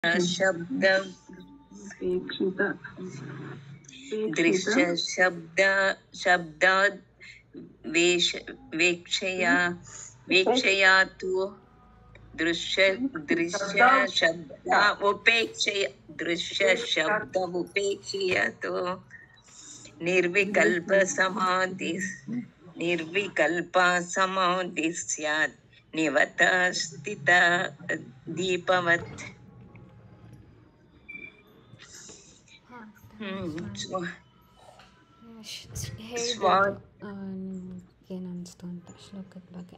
ಶಬ್ದ वीक्षित ದೃಶ್ಯ ಶಬ್ದ ಶಬ್ದ ವೇಷ ವೇಕ್ಷಯಾ ವೇಕ್ಷಯಾ ತು ದೃಶ್ಯ ದೃಶ್ಯ ಶಬ್ದ ಉಪೇಕ್ಷೆಯ ದೃಶ್ಯ ಶಬ್ದ ಉಪೇಕ್ಷೆಯ ತು ನಿರ್ವಿಕಲ್ಪ ಸಮಾಧಿ ನಿರ್ವಿಕಲ್ಪ ಸಮಾಧಿ ಸ್ಯಾತ್ ನಿವತ ಸ್ಥಿತ ದೀಪವತ್ ಹ್ಮ್ ಸ್ವ- ಸ್ವ- ಏನನ್ಸ್ತು ಅಂತ ಶ್ಲೋಕದ ಬಗ್ಗೆ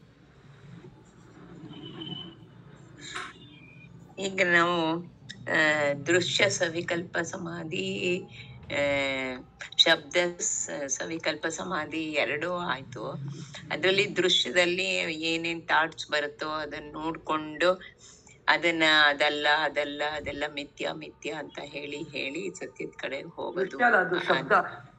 ಈಗ ನಾವು ಆ, ದೃಶ್ಯ ಸವಿಕಲ್ಪ ಸಮಾಧಿ ಆ, ಶಬ್ದ ಸ- ಸವಿಕಲ್ಪ ಸಮಾಧಿ ಎರಡೂ ಆಯ್ತು ಅದರಲ್ಲಿ ದೃಶ್ಯದಲ್ಲಿ ಏನೇನ್ ಥಾಟ್ಸ್ ಬರುತ್ತೋ ಅದನ್ನ ನೋಡ್ಕೊಂಡು ಅದನ್ನ ಅದಲ್ಲ ಅದಲ್ಲ ಅದೆಲ್ಲ ಮಿಥ್ಯ ಮಿಥ್ಯ ಅಂತ ಹೇಳಿ ಹೇಳಿ ಸತ್ಯದ ಕಡೆ ಹೋಗೋದು ದೃಶ್ಯ ಅಲ್ಲ ಅದು ಶಬ್ದ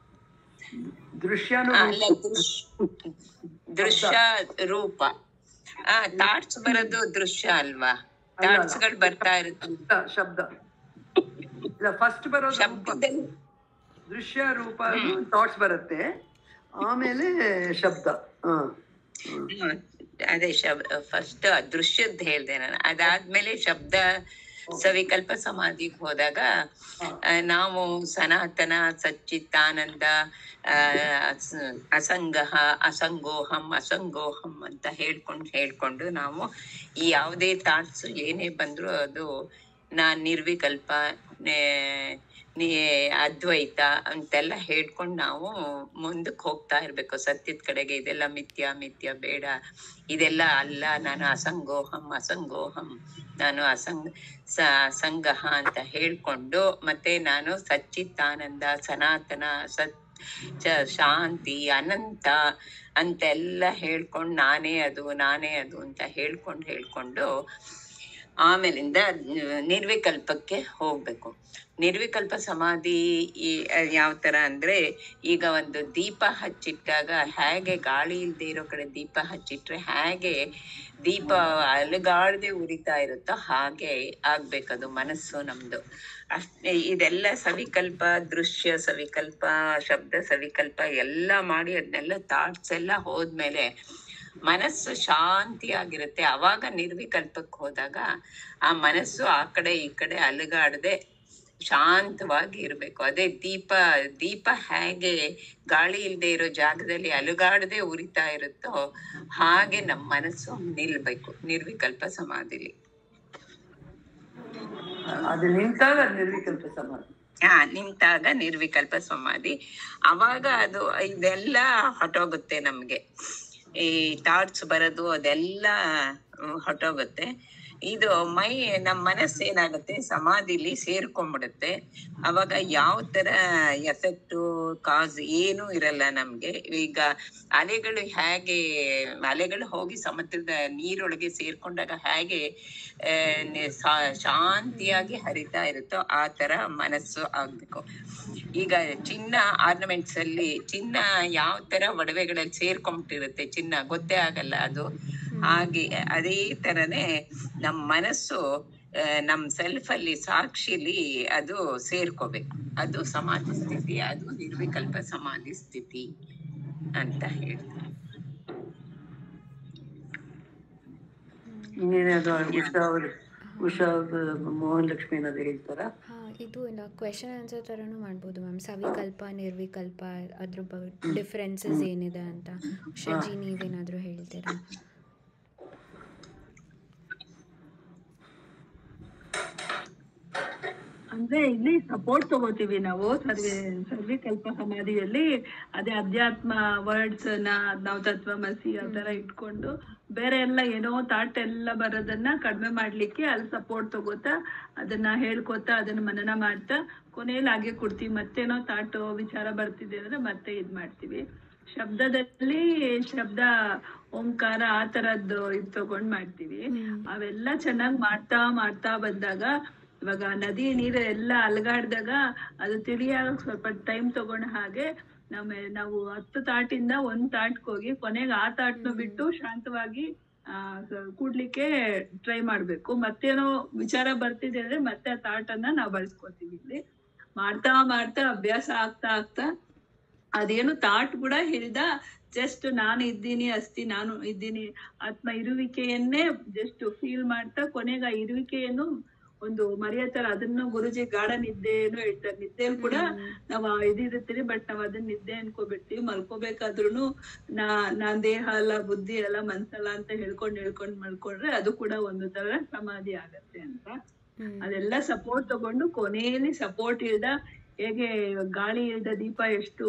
ದೃಶ್ಯನು ಆ, ಅಲ್ಲ ದೃಶ್ಯ ದೃಶ್ಯ ರೂಪ ಆ ಥಾಟ್ಸ್ ಬರೋದು ದೃಶ್ಯ ಅಲ್ವಾ ಥಾಟ್ಸ್ ಗಳು ಬರ್ತಾ ಇರುತ್ತೆ ಶಬ್ದ ಶಬ್ದ ಇಲ್ಲ ಫಸ್ಟ್ ಬರೋದು ರೂಪ. ಶಬ್ದದಲ್ಲಿ ದೃಶ್ಯ ರೂಪ ಥಾಟ್ಸ್ ಬರುತ್ತೆ ಆಮೇಲೆ ಶಬ್ದ ಹ ಹ್ಮ್. ಅದೇ ಶಬ್ ಫಸ್ಟ್ ದೃಶ್ಯದ್ ಹೇಳ್ದೆ ನಾನು ಅದಾದ್ಮೇಲೆ ಶಬ್ದ ಸವಿಕಲ್ಪ ಸಮಾಧಿಗೆ ಹೋದಾಗ ಆ, ನಾವು ಸನಾತನ ಸಚ್ಚಿತ್ತಾನಂದ ಆ, ಅಸ- ಅಸಂಗಹ ಅಸಂಗೋಹಂ ಅಸಂಗೋಹಂ ಅಂತ ಹೇಳ್ಕೊಂಡು ಹೇಳ್ಕೊಂಡು ನಾವು ಈ ಯಾವುದೇ ಥಾಟ್ಸ್ ಏನೇ ಬಂದ್ರು ಅದು ನಾನ್ ನಿರ್ವಿಕಲ್ಪ ನೇ- ನೀ ಅದ್ವೈತ ಅಂತೆಲ್ಲ ಹೇಳ್ಕೊಂಡು ನಾವು ಮುಂದಕ್ಕೆ ಹೋಗ್ತಾ ಇರ್ಬೇಕು ಸತ್ಯದ ಕಡೆಗೆ ಇದೆಲ್ಲ ಮಿಥ್ಯ ಮಿಥ್ಯ ಬೇಡ ಇದೆಲ್ಲ ಅಲ್ಲ ನಾನು ಅಸಂಗೋಹಂ ಅಸಂಗೋಹಂ ನಾನು ಅಸಂಗ ಸ ಸಂಗಹ ಅಂತ ಹೇಳ್ಕೊಂಡು ಮತ್ತೆ ನಾನು ಸಚ್ಚಿತ್ತಾನಂದ ಸನಾತನ ಸತ್ ಚ ಶಾಂತಿ ಅನಂತ ಅಂತೆಲ್ಲ ಹೇಳ್ಕೊಂಡು ನಾನೇ ಅದು ನಾನೇ ಅದು ಅಂತ ಹೇಳ್ಕೊಂಡು ಹೇಳ್ಕೊಂಡು ಆಮೇಲಿಂದ ನಿರ್ವಿಕಲ್ಪಕ್ಕೆ ಹೋಗ್ಬೇಕು ನಿರ್ವಿಕಲ್ಪ ಸಮಾಧಿ ಯಾವ ತರ ಅಂದ್ರೆ ಈಗ ಒಂದು ದೀಪ ಹಚ್ಚಿಟ್ಟಾಗ ಹೇಗೆ ಗಾಳಿ ಇಲ್ದೇ ಇರೋ ಕಡೆ ದೀಪ ಹಚ್ಚಿಟ್ರೆ ಹೇಗೆ ದೀಪ ಅಲುಗಾಡದೆ ಉರಿತಾ ಇರುತ್ತೋ ಹಾಗೆ ಆಗ್ಬೇಕದು ಮನಸ್ಸು ನಮ್ದು ಅಷ್ಟೇ ಇದೆಲ್ಲ ಸವಿಕಲ್ಪ ದೃಶ್ಯ ಸವಿಕಲ್ಪ ಶಬ್ದ ಸವಿಕಲ್ಪ ಎಲ್ಲ ಮಾಡಿ ಅದನ್ನೆಲ್ಲ ಥಾಟ್ಸ್ ಎಲ್ಲ ಹೋದ್ಮೇಲೆ ಮನಸ್ಸು ಶಾಂತಿಯಾಗಿರುತ್ತೆ ಅವಾಗ ನಿರ್ವಿಕಲ್ಪಕ್ಕೆ ಹೋದಾಗ ಆ ಮನಸ್ಸು ಆ ಕಡೆ ಈ ಕಡೆ ಅಲುಗಾಡದೆ ಶಾಂತವಾಗಿ ಇರ್ಬೇಕು ಅದೇ ದೀಪ ದೀಪ ಹೇಗೆ ಗಾಳಿ ಇಲ್ದೆ ಇರೋ ಜಾಗದಲ್ಲಿ ಅಲುಗಾಡದೆ ಉರಿತಾ ಇರುತ್ತೋ ಹಾಗೆ ನಮ್ಮ ಮನಸ್ಸು ನಿಲ್ಬೇಕು ನಿರ್ವಿಕಲ್ಪ ಸಮಾಧಿಲಿ ಅದು ನಿಂತಾಗ ಅದು ನಿರ್ವಿಕಲ್ಪ ಸಮಾಧಿ ಹಾ ನಿಂತಾಗ ನಿರ್ವಿಕಲ್ಪ ಸಮಾಧಿ ಅವಾಗ ಅದು ಇದೆಲ್ಲ ಹೊಟ್ಟೋಗುತ್ತೆ ನಮ್ಗೆ ಈ ಥಾಟ್ಸ್ ಬರೋದು ಅದೆಲ್ಲ ಹ್ಮ್, ಹೊಟ್ಟೋಗುತ್ತೆ ಇದು ಮೈ ನಮ್ಮ ಮನಸ್ಸು ಏನಾಗುತ್ತೆ ಸಮಾಧಿಲಿ ಸೇರ್ಕೊಂಡ್ಬಿಡುತ್ತೆ ಅವಾಗ ಯಾವ ತರ ಎಫೆಕ್ಟು ಕಾಸ್ ಏನೂ ಇರಲ್ಲ ನಮ್ಗೆ ಈಗ ಅಲೆಗಳು ಹೇಗೆ ಅಲೆಗಳು ಹೋಗಿ ಸಮುದ್ರದ ನೀರೊಳಗೆ ಸೇರ್ಕೊಂಡಾಗ ಹೇಗೆ ಆ, ನೆ- ಸಾ- ಶಾಂತಿಯಾಗಿ ಹರಿತಾ ಇರುತ್ತೋ ಆ ತರ ಮನಸ್ಸು ಆಗ್ಬೇಕು ಈಗ ಚಿನ್ನ ಆರ್ನಮೆಂಟ್ಸ್ ಅಲ್ಲಿ ಚಿನ್ನ ಯಾವ ತರ ಒಡವೆಗಳಲ್ಲಿ ಸೇರ್ಕೊಂಡ್ಬಿಟ್ಟಿರುತ್ತೆ ಚಿನ್ನ ಗೊತ್ತೇ ಆಗಲ್ಲ ಅದು ಹಾಗೆ ಅದೇ ತರನೇ ನಮ್ಮ ಮನಸ್ಸು ಆ, ನಮ್ ಸೆಲ್ಫ್ ಅಲ್ಲಿ ಸಾಕ್ಷಿಲಿ ಅದು ಸೇರ್ಕೋಬೇಕು ಅದು ಸಮಾಧಿ ಸ್ಥಿತಿ ಅದು ನಿರ್ವಿಕಲ್ಪ ಸಮಾಧಿ ಸ್ಥಿತಿ ಅಂತ ಹೇಳ್ತಾರೆ ಇನ್ನೇನಾದ್ರು ಉಷಾ ಅವರು ಉಷಾ ಅವ್ರು ಮೋಹನ್ ಲಕ್ಷ್ಮಿ ಏನಾದ್ರು ಹೇಳ್ತಾರಾ ಹಾಂ ಇದು ಇಲ್ಲ ಕ್ವೆಶನ್ ಆನ್ಸರ್ ಥರನೂ ಮಾಡ್ಬೋದು ಮ್ಯಾಮ್ ಸವಿಕಲ್ಪ ನಿರ್ವಿಕಲ್ಪ ಅದ್ರ ಬಗ್ಗೆ ಡಿಫ್ರೆನ್ಸಸ್ ಏನಿದೆ ಅಂತ ಶಜಿ ನೀವೇನಾದರೂ ಹೇಳ್ತೀರಾ ಅಂದ್ರೆ ಇಲ್ಲಿ ಸಪೋರ್ಟ್ ತಗೋತೀವಿ ನಾವು ಸರ್ವಿ ಸರ್ವಿಕಲ್ಪ ಸಮಾಧಿಯಲ್ಲಿ ಅದೇ ಅಧ್ಯಾತ್ಮ ವರ್ಡ್ಸ್ ನ ನಾವು ತತ್ವಮಸಿ ಆ ತರ ಇಟ್ಕೊಂಡು ಬೇರೆ ಎಲ್ಲ ಏನೋ ತಾಟ್ ಎಲ್ಲ ಬರೋದನ್ನ ಕಡಿಮೆ ಮಾಡ್ಲಿಕ್ಕೆ ಅಲ್ಲಿ ಸಪೋರ್ಟ್ ತಗೋತಾ ಅದನ್ನ ಹೇಳ್ಕೊತಾ ಅದನ್ನ ಮನನ ಮಾಡ್ತಾ ಕೊನೆಯಲ್ಲಿ ಹಾಗೆ ಕೊಡ್ತೀವಿ ಮತ್ತೇನೋ ತಾಟ್ ವಿಚಾರ ಬರ್ತಿದೆ ಅಂದ್ರೆ ಮತ್ತೆ ಇದ್ ಮಾಡ್ತೀವಿ ಶಬ್ದದಲ್ಲಿ ಶಬ್ದ ಓಂಕಾರ ಆ ತರದ್ದು ಇದ್ ತಗೊಂಡ್ ಮಾಡ್ತೀವಿ ಅವೆಲ್ಲ ಚೆನ್ನಾಗ್ ಮಾಡ್ತಾ ಮಾಡ್ತಾ ಬಂದಾಗ ಇವಾಗ ನದಿ ನೀರು ಎಲ್ಲ ಅಲಗಾಡ್ದಾಗ ಅದು ತಿಳಿಯಾಗ ಸ್ವಲ್ಪ ಟೈಮ್ ತಗೊಂಡ ಹಾಗೆ ನಮ್ಮ ನಾವು ಹತ್ತು ತಾಟಿಂದ ಒಂದ್ ತಾಟ್ಗೆ ಹೋಗಿ ಕೊನೆಗೆ ಆ ತಾಟ್ನು ಬಿಟ್ಟು ಶಾಂತವಾಗಿ ಆ, ಸ- ಕೂಡ್ಲಿಕ್ಕೆ ಟ್ರೈ ಮಾಡ್ಬೇಕು ಮತ್ತೇನೋ ವಿಚಾರ ಬರ್ತಿದೆ ಅಂದ್ರೆ ಮತ್ತೆ ಆ ಥಾಟ್ ಅನ್ನ ನಾವು ಬಳಸ್ಕೊತೀವಿ ಇಲ್ಲಿ ಮಾಡ್ತಾ ಮಾಡ್ತಾ ಅಭ್ಯಾಸ ಆಗ್ತಾ ಆಗ್ತಾ ಅದೇನು ಥಾಟ್ ಕೂಡ ಹಿಡಿದ ಜಸ್ಟ್ ನಾನು ಇದ್ದೀನಿ ಅಸ್ತಿ ನಾನು ಇದ್ದೀನಿ ಆತ್ಮ ಇರುವಿಕೆಯನ್ನೇ ಜಸ್ಟ್ ಫೀಲ್ ಮಾಡ್ತಾ ಕೊನೆಗೆ ಆ ಇರುವಿಕೆಯನ್ನು ಒಂದು ಮರೆಯೋ ತರ ಅದನ್ನು ಗುರುಜಿ ಗಾಢ ನಿದ್ದೆನು ಹೇಳ್ತಾರೆ ನಿದ್ದೆಯಲ್ಲಿ ಕೂಡ ನಾವು ಆ ಇದಿರ್ತೀವಿ ಬಟ್ ನಾವ್ ಅದನ್ನ ನಿದ್ದೆ ಅನ್ಕೋಬಿಡ್ತೀವಿ ಮಲ್ಕೋಬೇಕಾದ್ರುನು ನಾ ನಾನ್ ದೇಹ ಅಲ್ಲ ಬುದ್ಧಿ ಅಲ್ಲ ಮನ್ಸಲ್ಲ ಅಂತ ಹೇಳ್ಕೊಂಡ್ ಹೇಳ್ಕೊಂಡ್ ಮಲ್ಕೊಂಡ್ರೆ ಅದು ಕೂಡ ಒಂದು ತರ ಸಮಾಧಿ ಆಗತ್ತೆ ಅಂತ ಅದೆಲ್ಲ ಸಪೋರ್ಟ್ ತಗೊಂಡು ಕೊನೆಯಲ್ಲಿ ಸಪೋರ್ಟ್ ಇಲ್ದ ಹೇಗೆ ಗಾಳಿ ಇಲ್ದ ದೀಪ ಎಷ್ಟು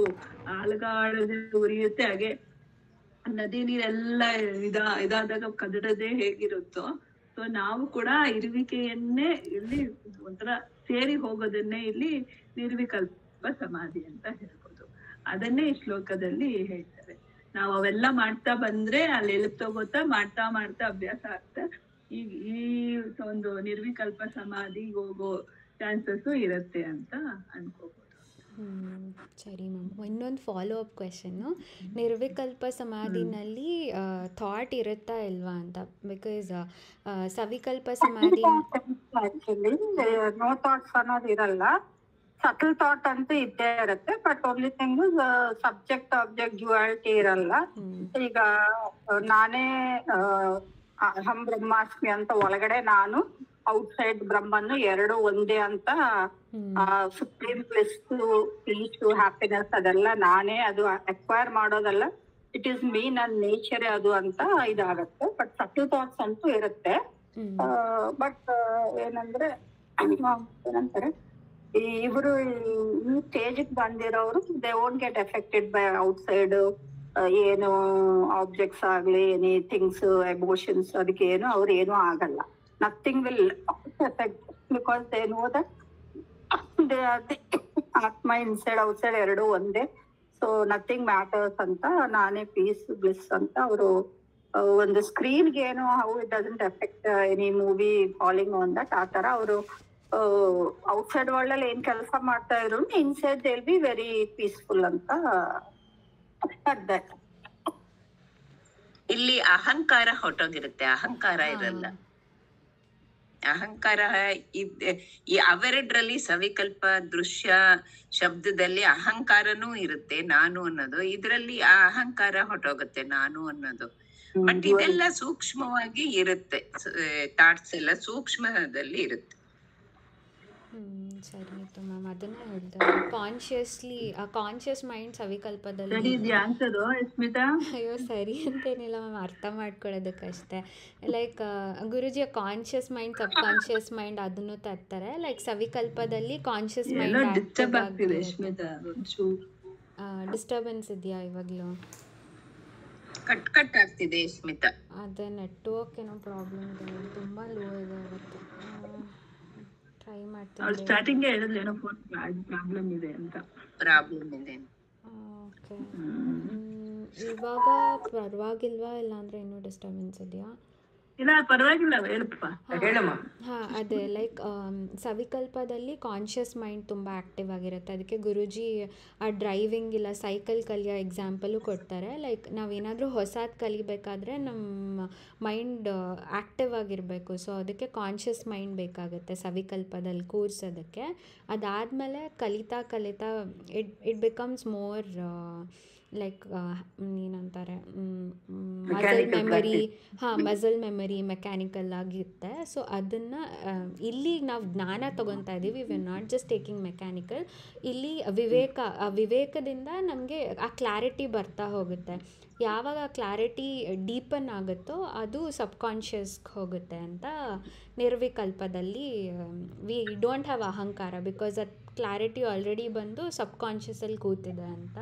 ಅಲಗಾಡದೆ ಉರಿಯುತ್ತೆ ಹಾಗೆ ನದಿ ನೀರೆಲ್ಲ ಇದ ಇದಾದಾಗ ಕದಡದೆ ಹೇಗಿರುತ್ತೋ ಸೊ ನಾವು ಕೂಡ ಇರುವಿಕೆಯನ್ನೇ ಇಲ್ಲಿ ಒಂಥರ ಸೇರಿ ಹೋಗೋದನ್ನೇ ಇಲ್ಲಿ ನಿರ್ವಿಕಲ್ಪ ಸಮಾಧಿ ಅಂತ ಹೇಳ್ಬೋದು ಅದನ್ನೇ ಈ ಶ್ಲೋಕದಲ್ಲಿ ಹೇಳ್ತಾರೆ ನಾವು ಅವೆಲ್ಲ ಮಾಡ್ತಾ ಬಂದ್ರೆ ಅಲ್ಲಿ ಎಲ್ತೋಗೋತಾ ಮಾಡ್ತಾ ಮಾಡ್ತಾ ಅಭ್ಯಾಸ ಆಗ್ತಾ ಈ ಈ ಒಂದು ನಿರ್ವಿಕಲ್ಪ ಸಮಾಧಿ ಹೋಗೋ ಚಾನ್ಸಸ್ ಇರುತ್ತೆ ಅಂತ ಅನ್ಕೋಬಹುದು ಹ್ಮ್, ಸರಿ ಮ್ಯಾಮ್ ಇನ್ನೊಂದು ಫಾಲೋ ಅಪ್ ಕ್ವೆಶನ್ನು ನಿರ್ವಿಕಲ್ಪ ಸಮಾಧಿನಲ್ಲಿ ಥಾಟ್ ಇರುತ್ತಾ ಇಲ್ವಾ ಅಂತ ಬಿಕಾಸ್ ಸವಿಕಲ್ಪ ಸಮಾಧಿ ಆಕ್ಚುಲಿ ನೋ ಥಾಟ್ಸ್ ಅನ್ನೋದು ಇರಲ್ಲ ಸಟಲ್ ಥಾಟ್ ಅಂತೂ ಇದ್ದೇ ಇರುತ್ತೆ but only thing subject object duality ಇರಲ್ಲ ಹ್ಮ್, ಈಗ ಆ, ನಾನೇ ಆ, ಅಹಂ ಬ್ರಹ್ಮಾಸ್ಮಿ ಅಂತ ಒಳಗಡೆ ನಾನು ಔಟ್ಸೈಡ್ ಬ್ರಹ್ಮನ್ನು ಎರಡು ಒಂದೇ ಅಂತ ಹ್ಮ್, ಸುಪ್ರೀಂ ಪ್ಲಸ್ ಪೀಸ್ ಹ್ಯಾಪಿನೆಸ್ ಅದೆಲ್ಲ ನಾನೇ ಅದು ಅಕ್ವೈರ್ ಮಾಡೋದಲ್ಲ ಇಟ್ ಈಸ್ ಮೀ ನನ್ನ ನೇಚರ್ ಅದು ಅಂತ ಇದಾಗತ್ತೆ ಬಟ್ ಸಟಲ್ ಥಾಟ್ಸ್ ಅಂತೂ ಇರುತ್ತೆ ಹ್ಮ್, ಬಟ್ ಏನಂದ್ರೆ ಆ, ಏನಂತಾರೆ ಈ ಇವರು ಈ ಸ್ಟೇಜ್ ಬಂದಿರೋರು they won't get affected by outside ಏನು ಆಬ್ಜೆಕ್ಟ್ಸ್ ಆಗ್ಲಿ ಎನಿ ಥಿಂಗ್ಸ್ ಎಮೋಷನ್ಸ್ ಅದಕ್ಕೆ ಏನು ಅವ್ರು ಏನೂ ಆಗಲ್ಲ nothing will affect because they know that they are the atma inside outside ಎರಡು ಒಂದೇ ಸೊ ನಥಿಂಗ್ ಮ್ಯಾಟರ್ಸ್ ಅಂತ ನಾನೇ ಪೀಸ್ ಬ್ಲಿಸ್ ಅಂತ ಅವರು ಒಂದು ಸ್ಕ್ರೀನ್ಗೆ ಏನು how it doesn't affect any movie falling on that ಆ ತರ ಅವರು ಔಟ್ಸೈಡ್ ವರ್ಲ್ಡ್ ಅಲ್ಲಿ ಏನ್ ಕೆಲಸ ಮಾಡ್ತಾ ಇದ್ರು inside they'll be very peaceful ಅಂತ ಅರ್ಥ ಇಲ್ಲಿ ಅಹಂಕಾರ ಹೊಟ್ಟೋಗಿರುತ್ತೆ ಅಹಂಕಾರ ಇರಲ್ಲ ಅಹಂಕಾರ ಇದ್ ಈ ಅವೆರಡ್ರಲ್ಲಿ ಸವಿಕಲ್ಪ ದೃಶ್ಯ ಶಬ್ದದಲ್ಲಿ ಅಹಂಕಾರನೂ ಇರುತ್ತೆ ನಾನು ಅನ್ನೋದು ಇದರಲ್ಲಿ ಆ ಅಹಂಕಾರ ಹೊಟ್ಟೋಗುತ್ತೆ ನಾನು ಅನ್ನೋದು ಬಟ್ ಇದೆಲ್ಲ ಸೂಕ್ಷ್ಮವಾಗಿ ಇರುತ್ತೆ ಥಾಟ್ಸ್ ಎಲ್ಲ ಸೂಕ್ಷ್ಮದಲ್ಲಿ ಇರುತ್ತೆ ಹ್ಮ್, ಸರಿ ಆಯ್ತು ಮ್ಯಾಮ್ ಅದನ್ನ ಹೇಳ್ತಾರೆ ಕಾನ್ಶಿಯಸ್ಲಿ ಆ ಕಾನ್ಶಿಯಸ್ ಮೈಂಡ್ ಸವಿಕಲ್ಪದಲ್ಲಿ ಸರಿ ಇದ್ಯಾ ಆನ್ಸರು ಸ್ಮಿತಾ ಅಯ್ಯೋ ಸರಿ ಅಂತೇನಿಲ್ಲ ಮ್ಯಾಮ್ ಅರ್ಥ ಮಾಡ್ಕೊಳ್ಳೋದಕ್ಕಷ್ಟೇ like guruji conscious mind sub conscious mind ಅದನ್ನು ತರ್ತಾರೆ ಲೈಕ್ ಸವಿಕಲ್ಪದಲ್ಲಿ ಕಾನ್ಷಿಯಸ್ ಎಲ್ಲೋ ಮೈಂಡ್ ಡಿಸ್ಟರ್ಬ್ ಆಗ್ತಿದೆ ಸ್ಮಿತಾ ಒಂಚೂರು ಡಿಸ್ಟರ್ಬೆನ್ಸ್ ಇದೆಯಾ ಇವಾಗಲೂ ಕಟ್ ಕಟ್ ಆಗ್ತಿದೆ ಸ್ಮಿತಾ ಅದೇ ನೆಟ್ವರ್ಕ್ ಏನೋ ಪ್ರಾಬ್ಲಮ್ ಇದೆ ತುಂಬ ಲೋ ಇದೆ ಇವತ್ತು ಟ್ರೈ ಅವ್ಳು ಮಾಡ್ತೀನಿ ಸ್ಟಾರ್ಟಿಂಗ್ ಹೇಳಿದ್ಲು ಏನೋ ಫೋನ್ ಪ್ರಾಬ್ಲಮ್ ಇದೆ ಅಂತ ಪ್ರಾಬ್ಲಮ್ ಇದೆ ಓಕೆ ಇವಾಗ ಪರವಾಗಿಲ್ವಾ ಇಲ್ಲಾಂದ್ರೆ ಇನ್ನೂ ಡಿಸ್ಟರ್ಬೆನ್ಸ್ ಇದೆಯಾ ಇಲ್ಲ ಪರವಾಗಿಲ್ಲ ಹೇಳಪ್ಪ ಹೇಳಮ್ಮ ಹಾಂ ಅದೇ ಲೈಕ್ ಸವಿಕಲ್ಪದಲ್ಲಿ ಕಾನ್ಷಿಯಸ್ ಮೈಂಡ್ ತುಂಬ ಆ್ಯಕ್ಟಿವ್ ಆಗಿರುತ್ತೆ ಅದಕ್ಕೆ ಗುರುಜಿ ಆ ಡ್ರೈವಿಂಗ್ ಇಲ್ಲ ಸೈಕಲ್ ಕಲಿಯೋ ಎಕ್ಸಾಂಪಲು ಕೊಡ್ತಾರೆ ಲೈಕ್ ನಾವೇನಾದರೂ ಹೊಸದು ಕಲಿಬೇಕಾದ್ರೆ ನಮ್ಮ ಮೈಂಡ್ ಆ್ಯಕ್ಟಿವ್ ಆಗಿರಬೇಕು ಸೊ ಅದಕ್ಕೆ ಕಾನ್ಷಿಯಸ್ ಮೈಂಡ್ ಬೇಕಾಗುತ್ತೆ ಸವಿಕಲ್ಪದಲ್ಲಿ ಕೂರ್ಸೋದಕ್ಕೆ ಅದಾದಮೇಲೆ ಕಲಿತಾ ಕಲಿತಾ it it becomes more like ಏನಂತಾರೆ ಮಸಲ್ Mechanical ಮೆಮರಿ practice. ಹಾಂ ಮಸಲ್ ಮೆಮರಿ ಮೆಕ್ಯಾನಿಕಲ್ ಆಗಿರುತ್ತೆ ಸೊ ಅದನ್ನು ಇಲ್ಲಿ ನಾವು ಜ್ಞಾನ ತಗೊತಾ ಇದ್ದೀವಿ we not just taking mechanical ಇಲ್ಲಿ ವಿವೇಕ ಆ ವಿವೇಕದಿಂದ ನಮಗೆ ಆ ಕ್ಲಾರಿಟಿ ಬರ್ತಾ ಹೋಗುತ್ತೆ ಯಾವಾಗ ಆ ಕ್ಲಾರಿಟಿ ಡೀಪನ್ ಆಗುತ್ತೋ ಅದು ಸಬ್ಕಾನ್ಷಿಯಸ್ಗೆ ಹೋಗುತ್ತೆ ಅಂತ ನಿರ್ವಿಕಲ್ಪದಲ್ಲಿ we don't have ahankara because ಅದು ಕ್ಲಾರಿಟಿ ಆಲ್ರೆಡಿ ಬಂದು ಸಬ್ಕಾನ್ಷಿಯಸಲ್ಲಿ ಕೂತಿದೆ ಅಂತ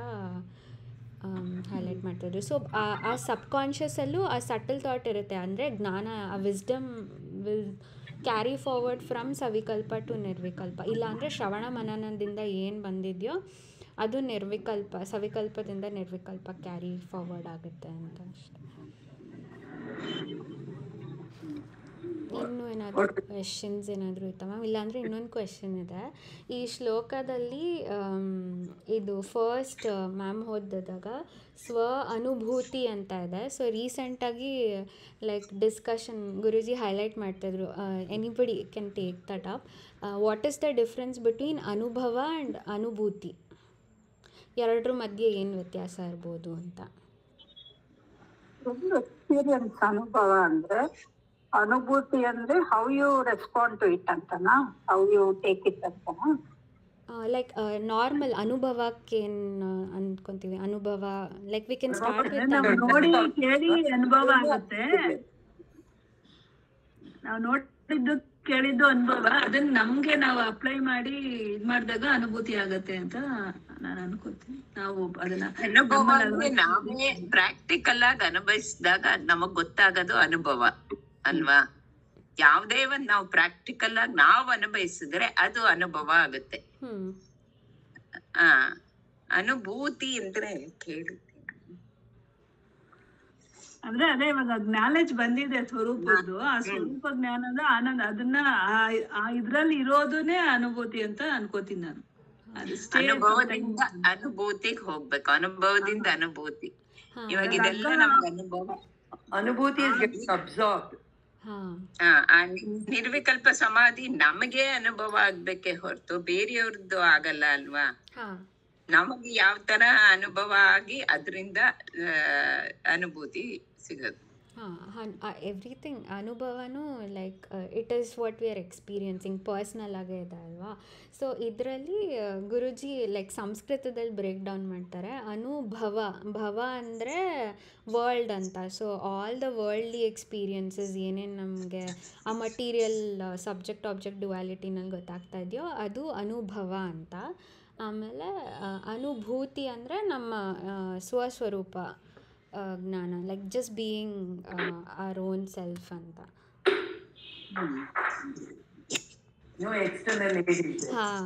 ಹೈಲೈಟ್ ಮಾಡ್ತಿದ್ರು ಸೊ ಆ ಸಬ್ಕಾನ್ಷಿಯಸಲ್ಲೂ ಆ ಸಟಲ್ ಥಾಟ್ ಇರುತ್ತೆ ಅಂದರೆ ಜ್ಞಾನ ಆ wisdom will carry forward from savikalpa to nirvikalpa ಇಲ್ಲಾಂದರೆ ಶ್ರವಣ ಮನನದಿಂದ ಏನು ಬಂದಿದೆಯೋ ಅದು ನಿರ್ವಿಕಲ್ಪ ಸವಿಕಲ್ಪದಿಂದ ನಿರ್ವಿಕಲ್ಪ ಕ್ಯಾರಿ ಫಾರ್ವರ್ಡ್ ಆಗುತ್ತೆ ಅಂತ ಅಷ್ಟೆ ಇನ್ನೂ ಏನಾದರೂ ಕ್ವೆಶನ್ಸ್ ಏನಾದರೂ ಇತ್ತಾ ಮ್ಯಾಮ್ ಇಲ್ಲಾಂದರೆ ಇನ್ನೊಂದು ಕ್ವೆಶನ್ ಇದೆ ಈ ಶ್ಲೋಕದಲ್ಲಿ ಆಮ್, ಇದು ಫಸ್ಟ್ ಮ್ಯಾಮ್ ಓದಿದಾಗ ಸ್ವ ಅನುಭೂತಿ ಅಂತ ಇದೆ ಸೊ ರೀಸೆಂಟಾಗಿ ಲೈಕ್ ಡಿಸ್ಕಷನ್ ಗುರುಜಿ ಹೈಲೈಟ್ ಮಾಡ್ತಾಯಿದ್ರು anybody can take that up what is the difference between anubhava and anubhuti ಎರಡರ ಮಧ್ಯೆ ಏನು ವ್ಯತ್ಯಾಸ ಇರ್ಬೋದು ಅಂತ ಎಕ್ಸ್ಪೀರಿಯನ್ಸ್ ಅನುಭವ ಅಂದ್ರೆ ಅನುಭೂತಿ ಅಂದ್ರೆ how you respond to it ಅಂತನಾ ಹೌ ಯು ಟೇಕ್ ಇಟ್ ಅಂತನಾ ಲೈಕ್ ನಾರ್ಮಲ್ ಅನುಭವಕ್ಕೆ ಏನು ಅಂದ್ಕೊಂತೀವಿ ಅನುಭವ ಲೈಕ್ ವಿ ಕ್ಯಾನ್ ಸ್ಟಾರ್ಟ್ ಅಂದ್ರೆ ವಿತ್ ನಾವು ನೋಡಿ ಕೇಳಿ ಅನುಭವ ಆಗುತ್ತೆ ನಾವು ನೋಡಿದ್ದು ಕೇಳಿದ್ದು ಅನುಭವ ಅದನ್ನ ನಮ್ಗೆ ನಾವು ಅಪ್ಲೈ ಮಾಡಿ ಇದ್ ಮಾಡಿದಾಗ ಅನುಭೂತಿ ಆಗತ್ತೆ ಅಂತ ನಾನು ಅನ್ಕೋತೀನಿ ನಾವು ಅದನ್ನ ಅನುಭವ ನಮ್ಮಲ್ಲಿ ಅಂದ್ರೆ ನಾವೇ ಪ್ರಾಕ್ಟಿಕಲ್ ಆಗಿ ಅನುಭವಿಸಿದಾಗ ನಮಗ್ ಗೊತ್ತಾಗೋದು ಅನುಭವ ಅಲ್ವಾ ಯಾವ್ದೇ ಒಂದ್ ನಾವು ಪ್ರಾಕ್ಟಿಕಲ್ ಆಗಿ ನಾವ್ ಅನುಭವಿಸಿದ್ರೆ ಅದು ಅನುಭವ ಆಗುತ್ತೆ ಹ್ಞೂ ಆ ಅನುಭೂತಿ ಅಂದ್ರೆ ಕೇಳಿ ಅಂದ್ರೆ ಅದೇ ಇವಾಗ ನಾಲೆಜ್ ಬಂದಿದೆ ಸ್ವರೂಪದ್ದು ಆ ಸ್ವರೂಪ ಜ್ಞಾನ ಅಂದ್ರೆ ಆನಂದ ಅದನ್ನ ಆ- ಆ ಇದ್ರಲ್ಲಿ ಇರೋದನ್ನೇ ಅನುಭೂತಿ ಅಂತ ಅನ್ಕೋತೀನಿ ನಾನು ಅದು stay ಅನುಭವದಿಂದ ಅನುಭೂತಿಗೆ ಹೋಗ್ಬೇಕು ಅನುಭವದಿಂದ ಅನುಭೂತಿ ಹಾಂ ಇವಾಗ ಇದೆಲ್ಲ ನಮ್ಗೆ ಅನುಭವ ಅನುಭೂತಿ is getting absorbed. ಹಾಂ ಆ, ಆ ನಿ- ನಿರ್ವಿಕಲ್ಪ ಸಮಾಧಿ ನಮಗೆ ಅನುಭವ ಆಗ್ಬೇಕೇ ಹೊರತು ಬೇರೆಯವ್ರದ್ದು ಆಗಲ್ಲ ಅಲ್ವಾ ಹಾಂ ನಮಗೆ ಯಾವ ತರ ಅನುಭವ ಆಗಿ ಅದರಿಂದ ಅನುಭೂತಿ ಸಿಗೋದು ಹಾಂ ಎವ್ರಿಥಿಂಗ್ ಅನುಭವನೂ like it is what we are experiencing personal ಆಗೇ ಇದೆ ಅಲ್ವಾ ಸೊ ಇದರಲ್ಲಿ ಗುರುಜಿ ಲೈಕ್ ಸಂಸ್ಕೃತದಲ್ಲಿ ಬ್ರೇಕ್ ಡೌನ್ ಮಾಡ್ತಾರೆ ಅನುಭವ ಭವ ಅಂದರೆ ವರ್ಲ್ಡ್ ಅಂತ so all the worldly experiences ಏನೇನು ನಮಗೆ ಆ ಮಟೀರಿಯಲ್ ಸಬ್ಜೆಕ್ಟ್ ಆಬ್ಜೆಕ್ಟ್ ಡುವಾಲಿಟಿನಲ್ಲಿ ಗೊತ್ತಾಗ್ತಾ ಇದೆಯೋ ಅದು ಅನುಭವ ಅಂತ ಆಮೇಲೆ ಆ, ಅನುಭೂತಿ ಅಂದರೆ ನಮ್ಮ ಆ, ಸ್ವಸ್ವರೂಪ ಆ, ಜ್ಞಾನ like just being our own self ಅಂತ No external aid is there. ಹಾಂ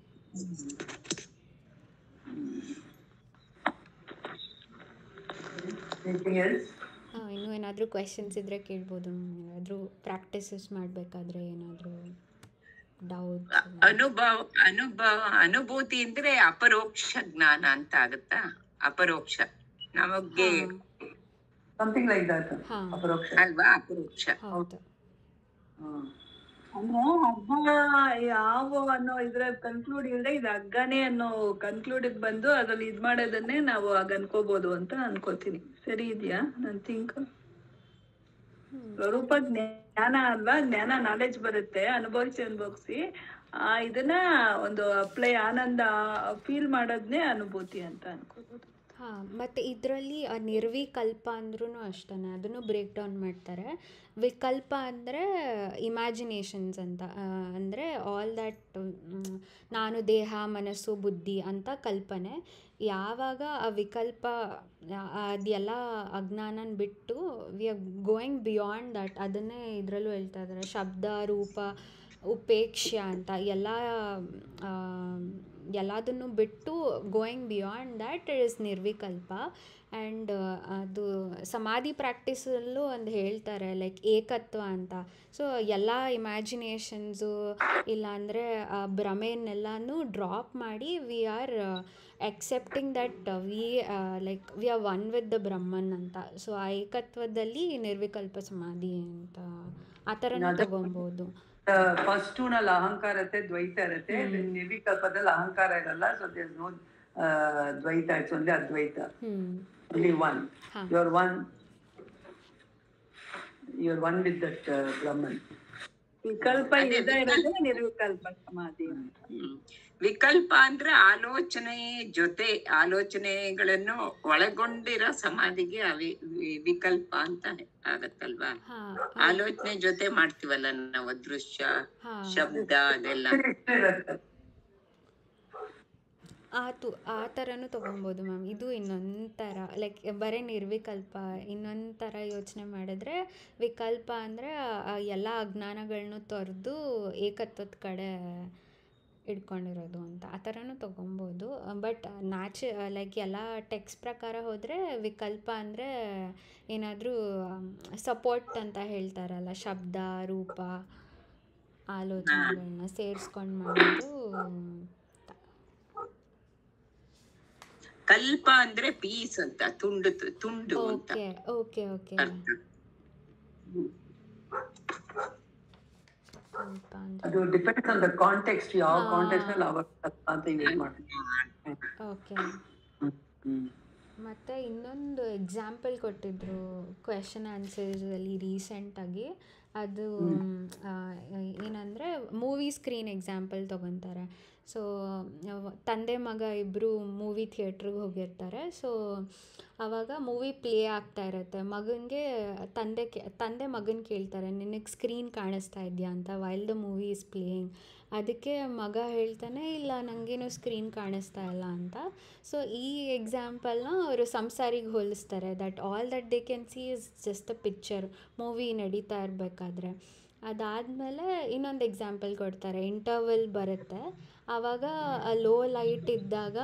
Anything else? ಇನ್ನೂ ಏನಾದರೂ ಕ್ವೆಶನ್ಸ್ ಇದ್ದರೆ ಕೇಳ್ಬೋದು ಏನಾದರೂ ಪ್ರಾಕ್ಟೀಸಸ್ ಮಾಡಬೇಕಾದ್ರೆ ಏನಾದರೂ ಡೌಟ್ ಅನುಭವ ಅನುಭವ ಅನುಭೂತಿ ಅಂದ್ರೆ ಅಪರೋಕ್ಷ ಜ್ಞಾನ ಅಂತ ಆಗತ್ತಾ ಅಪರೋಕ್ಷ ನಮಗೆ Something like that. ಹಾಂ ಅಪರೋಕ್ಷ. ಅಲ್ವಾ ಅಪರೋಕ್ಷ ಹೌದು ಹ್ಮ್. ಅಂದ್ರೆ ಹಗ್ಗ ಯಾವ ಅನ್ನೋ ಇದ್ರ ಕನ್ಕ್ಲೂಡ್ ಇಲ್ಲದೆ ಇದು ಹಗ್ಗನೇ ಅನ್ನೋ ಕನ್ಕ್ಲೂಡ್ ಬಂದು ಅದ್ರಲ್ಲಿ ಇದ್ ಮಾಡೋದನ್ನೇ ನಾವು ಆಗ ಅನ್ಕೋಬಹುದು ಅಂತ ಅನ್ಕೋತೀನಿ ಸರಿ ಇದೆಯಾ ನನ್ ಥಿಂಕ್ ಸ್ವರೂಪ ಜ್ಞಾನ ಅಲ್ವಾ ಜ್ಞಾನ ನಾಲೆಜ್ ಬರುತ್ತೆ ಅನುಭವಿಸಿ ಅನುಭವಿಸಿ ಆ ಇದನ್ನ ಒಂದು ಅಪ್ಲೈ ಆನಂದ ಫೀಲ್ ಮಾಡೋದ್ನೇ ಅನುಭೂತಿ ಅಂತ ಅನ್ಕೋಬಹುದು ಹಾಂ ಮತ್ತು ಇದರಲ್ಲಿ ನಿರ್ವಿಕಲ್ಪ ಅಂದ್ರೂ ಅಷ್ಟೇ ಅದನ್ನು ಬ್ರೇಕ್ ಡೌನ್ ಮಾಡ್ತಾರೆ ವಿಕಲ್ಪ ಅಂದರೆ ಇಮ್ಯಾಜಿನೇಷನ್ಸ್ ಅಂತ ಅಂದರೆ ಆಲ್ ದ್ಯಾಟ್ ನಾನು ದೇಹ ಮನಸ್ಸು ಬುದ್ಧಿ ಅಂತ ಕಲ್ಪನೆ ಯಾವಾಗ ಆ ವಿಕಲ್ಪ ಆ- ಅದೆಲ್ಲ ಅಜ್ಞಾನನ ಬಿಟ್ಟು we are going beyond that ಅದನ್ನೇ ಇದರಲ್ಲೂ ಹೇಳ್ತಾ ಇದ್ದಾರೆ ಶಬ್ದ ರೂಪ ಉಪೇಕ್ಷೆ ಅಂತ ಎಲ್ಲ ಆ, ಎಲ್ಲದನ್ನು ಬಿಟ್ಟು ಗೋಯಿಂಗ್ ಬಿಯಾಂಡ್ ದ್ಯಾಟ್ ಇಸ್ ನಿರ್ವಿಕಲ್ಪ ಆ್ಯಂಡ್ ಅದು ಸಮಾಧಿ ಪ್ರಾಕ್ಟೀಸಲ್ಲೂ ಒಂದು ಹೇಳ್ತಾರೆ ಲೈಕ್ ಏಕತ್ವ ಅಂತ ಸೊ ಎಲ್ಲ ಇಮ್ಯಾಜಿನೇಷನ್ಸು ಇಲ್ಲಾಂದರೆ ಆ ಭ್ರಮೆಯನ್ನೆಲ್ಲನೂ ಡ್ರಾಪ್ ಮಾಡಿ we are accepting that we like we are one with the Brahman ಅಂತ ಸೊ ಆ ಏಕತ್ವದಲ್ಲಿ ನಿರ್ವಿಕಲ್ಪ ಸಮಾಧಿ ಅಂತ ಆ ಥರನೂ ಅದೇ- ತಗೊಬೋದು ಫಸ್ಟ್ ನಲ್ಲಿ ಅಹಂಕಾರ ಇರುತ್ತೆ ದ್ವೈತ ಇರುತ್ತೆ ನಿರ್ವಿಕಲ್ಪದಲ್ಲಿ ಅಹಂಕಾರ ಇರಲ್ಲ so there no Dvaita it's only Advaita ಹ್ಞೂ only one ಹಾಂ you are one you are one with that uh, brahman ವಿಕಲ್ಪ ಇಲ್ಲದೆ ಇರೋದೇ ನಿರ್ವಿಕಲ್ಪ ಸಮಾಧಿ ಅಂತ ಹ್ಮ್. ವಿಕಲ್ಪ ಅಂದ್ರೆ ಆಲೋಚನೆ ಜೊತೆ ಆಲೋಚನೆಗಳನ್ನು ಒಳಗೊಂಡಿರೋ ಸಮಾಧಿಗೆ ಅವಿ ವಿ- ವಿಕಲ್ಪ ಅಂತ ಆಗತ್ತಲ್ವಾ ಹಾಂ ಆಲೋಚನೆ ಜೊತೆ ಮಾಡ್ತೀವಲ್ಲ ನಾವು ದೃಶ್ಯ ಹಾಂ ಶಬ್ದ ಅದೆಲ್ಲ ಆತು ಆ ಥರನೂ ತೊಗೊಬೋದು ಮ್ಯಾಮ್ ಇದು ಇನ್ನೊಂದು ಥರ ಲೈಕ್ ಬರೀ ನಿರ್ವಿಕಲ್ಪ ಇನ್ನೊಂದು ಥರ ಯೋಚನೆ ಮಾಡಿದ್ರೆ ವಿಕಲ್ಪ ಅಂದರೆ ಎಲ್ಲ ಅಜ್ಞಾನಗಳನ್ನೂ ತೊರೆದು ಏಕತ್ವದ ಕಡೆ ಇಟ್ಕೊಂಡಿರೋದು ಅಂತ ಆ ಥರನೂ ತೊಗೊಬೋದು ಬಟ್ ನ್ಯಾಚು ಲೈಕ್ ಎಲ್ಲ ಟೆಕ್ಸ್ಟ್ ಪ್ರಕಾರ ಹೋದರೆ ವಿಕಲ್ಪ ಅಂದರೆ ಏನಾದರೂ ಸಪೋರ್ಟ್ ಅಂತ ಹೇಳ್ತಾರಲ್ಲ ಶಬ್ದ ರೂಪ ಆಲೋಚನೆಗಳನ್ನ ಸೇರಿಸ್ಕೊಂಡು ಮಾಡೋದು ಕಲ್ಪ ಅಂದ್ರೆ ಪೀಸ್ ಅಂತ ತುಂಡು ತುಂಡು ಅಂತ ಓಕೆ ಓಕೆ ಓಕೆ ಅರ್ಥ ಸ್ವಲ್ಪ ಅಂದರೆ ಅದು ಡಿಪೆಂಡ್ಸ್ ಆನ್ ದ ಕಾಂಟೆಕ್ಸ್ಟ್ ಯಾವ ಹಾ. ಕಾಂಟೆಕ್ಸ್ಟ್ ನಲ್ಲಿ ಅವಾಗ ಅಂತ ಯೂಸ್ ಮಾಡ್ತೀವಿ ಓಕೆ ಹ್ಮ್ ಮತ್ತು ಇನ್ನೊಂದು ಎಕ್ಸಾಂಪಲ್ ಕೊಟ್ಟಿದ್ರು ಕ್ವೆಶನ್ ಆನ್ಸರ್ಸಲ್ಲಿ ರೀಸೆಂಟಾಗಿ ಅದು ಆ, ಏನಂದರೆ ಮೂವಿ ಸ್ಕ್ರೀನ್ ಎಕ್ಸಾಂಪಲ್ ತೊಗೊತಾರೆ ಸೊ ತಂದೆ ಮಗ ಇಬ್ಬರು ಮೂವಿ ಥಿಯೇಟ್ರಿಗೆ ಹೋಗಿರ್ತಾರೆ ಸೊ ಆವಾಗ ಮೂವಿ ಪ್ಲೇ ಆಗ್ತಾ ಇರುತ್ತೆ ಮಗನಿಗೆ ತಂದೆ ಕೇ ತಂದೆ ಮಗನ ಕೇಳ್ತಾರೆ ನಿನಗೆ ಸ್ಕ್ರೀನ್ ಕಾಣಿಸ್ತಾ ಇದೆಯಾ ಅಂತ while the movie is playing ಅದಕ್ಕೆ ಮಗ ಹೇಳ್ತಾನೆ ಇಲ್ಲ ನನಗೇನು ಸ್ಕ್ರೀನ್ ಕಾಣಿಸ್ತಾ ಇಲ್ಲ ಅಂತ ಸೊ ಈ ಎಕ್ಸಾಂಪಲ್ನ ಅವರು ಸಂಸಾರಿಗೆ ಹೋಲಿಸ್ತಾರೆ that all that they can see is just a picture movie ನಡೀತಾ ಇರಬೇಕಾದ್ರೆ ಅದಾದಮೇಲೆ ಇನ್ನೊಂದು ಎಕ್ಸಾಂಪಲ್ ಕೊಡ್ತಾರೆ ಇಂಟರ್ವಲ್ ಬರುತ್ತೆ ಆವಾಗ ಲೋ ಲೈಟ್ ಇದ್ದಾಗ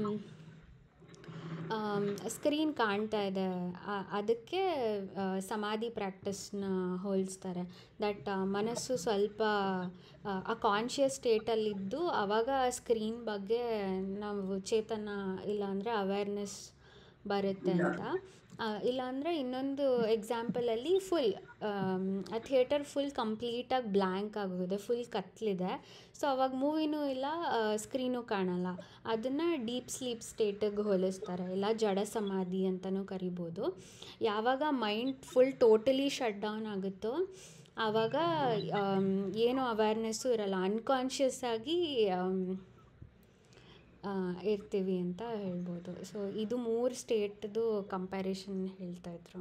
ಸ್ಕ್ರೀನ್ ಕಾಣ್ತಾ ಇದೆ ಆ- ಅದಕ್ಕೆ ಆ, ಸಮಾಧಿ ಪ್ರಾಕ್ಟೀಸ್ನ ಹೋಲಿಸ್ತಾರೆ ದಟ್ ಮನಸ್ಸು ಸ್ವಲ್ಪ ಆ, ಆ ಕಾನ್ಷಿಯಸ್ ಸ್ಟೇಟಲ್ಲಿದ್ದು ಆವಾಗ ಸ್ಕ್ರೀನ್ ಬಗ್ಗೆ ನಾವು ಚೇತನ ಇಲ್ಲಾಂದರೆ ಅವೇರ್ನೆಸ್ ಬರುತ್ತೆ ಅಂತ ಆ, ಇಲ್ಲಾಂದರೆ ಇನ್ನೊಂದು ಎಕ್ಸಾಂಪಲಲ್ಲಿ ಫುಲ್ ಆ ಥಿಯೇಟರ್ ಫುಲ್ ಕಂಪ್ಲೀಟಾಗಿ ಬ್ಲ್ಯಾಂಕ್ ಆಗೋಗಿದೆ ಫುಲ್ ಕತ್ಲಿದೆ ಸೊ ಅವಾಗ ಮೂವಿನೂ ಇಲ್ಲ ಸ್ಕ್ರೀನು ಕಾಣಲ್ಲ ಅದನ್ನು ಡೀಪ್ ಸ್ಲೀಪ್ ಸ್ಟೇಟಿಗೆ ಹೋಲಿಸ್ತಾರೆ ಇಲ್ಲ ಜಡ ಸಮಾಧಿ ಅಂತಲೂ ಕರಿಬೋದು ಯಾವಾಗ mind full totally shut down ಆಗುತ್ತೋ ಆವಾಗ ಆಮ್, ಏನೂ ಅವೇರ್ನೆಸ್ಸು ಇರಲ್ಲ ಅನ್ಕಾನ್ಷಿಯಸ್ ಆಗಿ ಆಮ್, ಆ, ಇರ್ತೀವಿ ಅಂತ ಹೇಳ್ಬೋದು ಸೊ ಇದು ಮೂರು ಸ್ಟೇಟ್ದು ಕಂಪ್ಯಾರಿಷನ್ ಹೇಳ್ತಾ ಇದ್ರು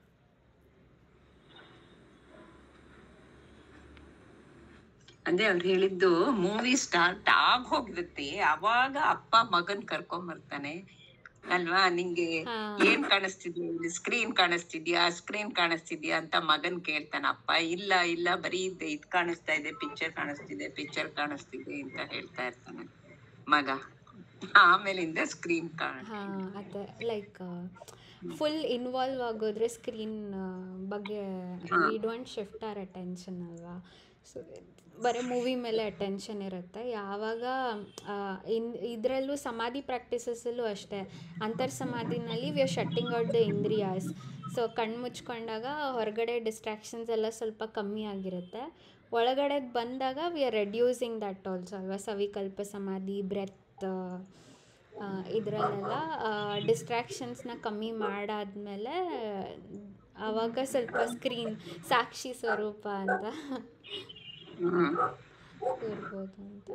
ಅಂದ್ರೆ ಅವ್ರು ಹೇಳಿದ್ದು ಮೂವಿ ಸ್ಟಾರ್ಟ್ ಆಗ್ ಹೋಗಿರುತ್ತೆ ಅವಾಗ ಅಪ್ಪ ಮಗನ್ ಕರ್ಕೊಂಡ್ ಬರ್ತಾನೆ ಅಲ್ವಾ ನಿಂಗೆ ಹಾ. ಏನ್ ಕಾಣಿಸ್ತಿದ್ಯಾ ಸ್ಕ್ರೀನ್ ಕಾಣಿಸ್ತಿದ್ಯಾ ಸ್ಕ್ರೀನ್ ಕಾಣಿಸ್ತಿದ್ಯಾ ಅಂತ ಮಗನ್ ಕೇಳ್ತಾನ ಅಪ್ಪ ಇಲ್ಲ ಇಲ್ಲ ಬರೀ ಇದ್ ಇದ್ ಕಾಣಿಸ್ತಾ ಇದೆ ಪಿಕ್ಚರ್ ಕಾಣಿಸ್ತಿದೆ ಪಿಕ್ಚರ್ ಕಾಣಿಸ್ತಿದೆ ಅಂತ ಹೇಳ್ತಾ ಇರ್ತಾನೆ ಮಗ ಆಮೇಲಿಂದ ಸ್ಕ್ರೀನ್ ಕಾಣ ಹಾಂ ಅದೇ ಲೈಕ್ ಫುಲ್ ಇನ್ವಾಲ್ವ್ ಆಗೋದ್ರೆ ಸ್ಕ್ರೀನ್ ಬಗ್ಗೆ we don't shift our attention ಅಲ್ವಾ ಸೊ ಬರೀ ಮೂವಿ ಮೇಲೆ ಅಟೆನ್ಷನ್ ಇರುತ್ತೆ ಯಾವಾಗ ಆ, ಇನ್ ಇದರಲ್ಲೂ ಸಮಾಧಿ ಪ್ರಾಕ್ಟೀಸಸಲ್ಲೂ ಅಷ್ಟೇ ಅಂತರ್ ಸಮಾಧಿನಲ್ಲಿ we are shutting out the indriyas so ಕಣ್ಣು ಮುಚ್ಕೊಂಡಾಗ ಹೊರಗಡೆ ಡಿಸ್ಟ್ರಾಕ್ಷನ್ಸ್ ಎಲ್ಲ ಸ್ವಲ್ಪ ಕಮ್ಮಿ ಆಗಿರುತ್ತೆ ಒಳಗಡೆ ಬಂದಾಗ we are reducing that also ಅಲ್ವಾ ಸವಿಕಲ್ಪ ಸಮಾಧಿ ಬ್ರೆತ್ ಇದರಲ್ಲೆಲ್ಲ ಡಿಸ್ಟ್ರಾಕ್ಷನ್ಸ್ನ ಕಮ್ಮಿ ಮಾಡಾದ್ಮೇಲೆ ಆವಾಗ ಸ್ವಲ್ಪ ಸ್ಕ್ರೀನ್ ಸಾಕ್ಷಿ ಸ್ವರೂಪ ಅಂತ ಹ್ಮ್ ಇರ್ಬೋದು ಅಂತ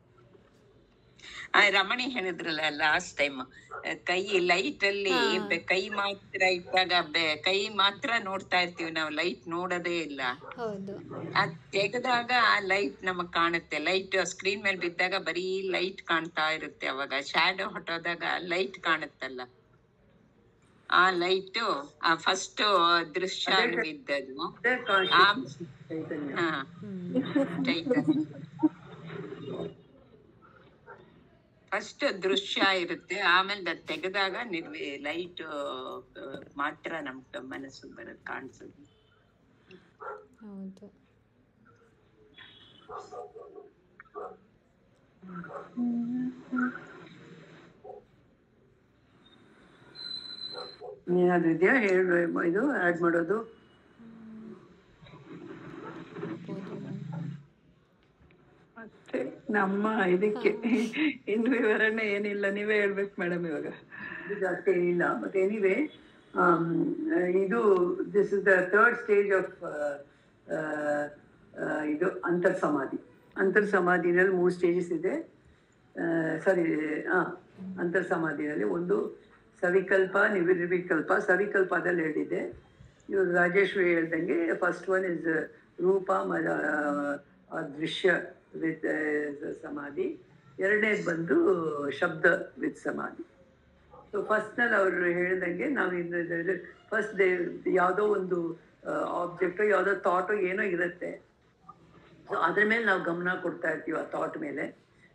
ಆ ರಮಣಿ ಹೇಳಿದ್ರಲ್ಲ ಲಾಸ್ಟ್ ಟೈಮ್ ಕೈ ಲೈಟ್ ಅಲ್ಲಿ ಹಾ. ಬೆ- ಕೈ ಮಾತ್ರ ಇಟ್ಟಾಗ ಬೆ- ಕೈ ಮಾತ್ರ ನೋಡ್ತಾ ಇರ್ತೀವಿ ನಾವು ಲೈಟ್ ನೋಡೋದೇ ಇಲ್ಲ ಹೌದು ಅದ್ ತೆಗೆದಾಗ ಆ ಲೈಟ್ ನಮಗ್ ಕಾಣುತ್ತೆ ಲೈಟ್ ಸ್ಕ್ರೀನ್ ಮೇಲೆ ಬಿದ್ದಾಗ ಬರೀ ಲೈಟ್ ಕಾಣ್ತಾ ಇರುತ್ತೆ ಅವಾಗ ಶ್ಯಾಡೋ ಹೊಟ್ಟೋದಾಗ ಲೈಟ್ ಕಾಣುತ್ತಲ್ಲ ಆ ಲೈಟ್ ಆ ಫಸ್ಟ್ ದೃಶ್ಯ ಇದ್ದದು ಅದೇ conscious ಚೈತನ್ಯ ಹಾ ಹ್ಮ್ ಚೈತನ್ಯ ಫಸ್ಟ್ ದೃಶ್ಯ ಇರುತ್ತೆ ಆಮೇಲೆ ಅದ್ ತೆಗೆದಾಗ ನಿರ್ವಿ ಲೈಟ್ ಮಾತ್ರ ನಮ್ ಮನಸ್ಸು ಬರೋದ್ ಕಾಣಿಸೋದು ಹೌದು ಏನಾದ್ರು ಇದೆಯಾ ಹೇಳು ಇದು ಆಡ್ ಮಾಡೋದು ಇರ್ಬೋದು ಮತ್ತೆ ನಮ್ಮ ಇದಕ್ಕೆ ಇನ್ನು ವಿವರಣೆ ಏನಿಲ್ಲ ನೀವೇ ಹೇಳ್ಬೇಕು ಮೇಡಮ್ ಇವಾಗ ಇದು ಜಾಸ್ತಿ ಏನಿಲ್ಲ ಬಟ್ ಎನಿವೆ ಇದು this is the third stage of ಇದು ಅಂತರ್ ಸಮಾಧಿ ಅಂತರ್ ಸಮಾಧಿನಲ್ಲಿ ಮೂರು ಸ್ಟೇಜಸ್ ಇದೆ ಸಾರಿ ಅಂತರ್ ಸಮಾಧಿನಲ್ಲಿ ಒಂದು ಸವಿಕಲ್ಪ ನಿರ್ವಿಕಲ್ಪ ಸವಿಕಲ್ಪದಲ್ಲಿ ಹೇಳಿದೆ ಇವರು ರಾಜೇಶ್ವರಿ ಹೇಳ್ದಂಗೆ ಫಸ್ಟ್ ಒನ್ ಇಸ್ ರೂಪ ಮ- ಆ, ದೃಶ್ಯ ವಿತ್ ಸಮಾಧಿ ಎರಡನೇದು ಬಂದು ಶಬ್ದ ವಿತ್ ಸಮಾಧಿ ಸೊ ಫಸ್ಟ್ನಲ್ಲಿ ಅವರು ಹೇಳ್ದಂಗೆ ನಾವು ಇನ್ನು ಫಸ್ಟ್ ದೇ ಯಾವುದೋ ಒಂದು ಆಬ್ಜೆಕ್ಟು ಯಾವುದೋ ಥಾಟು ಏನೋ ಇರುತ್ತೆ ಸೊ ಅದ್ರ ಮೇಲೆ ನಾವು ಗಮನ ಕೊಡ್ತಾ ಇರ್ತೀವಿ ಆ ಥಾಟ್ ಮೇಲೆ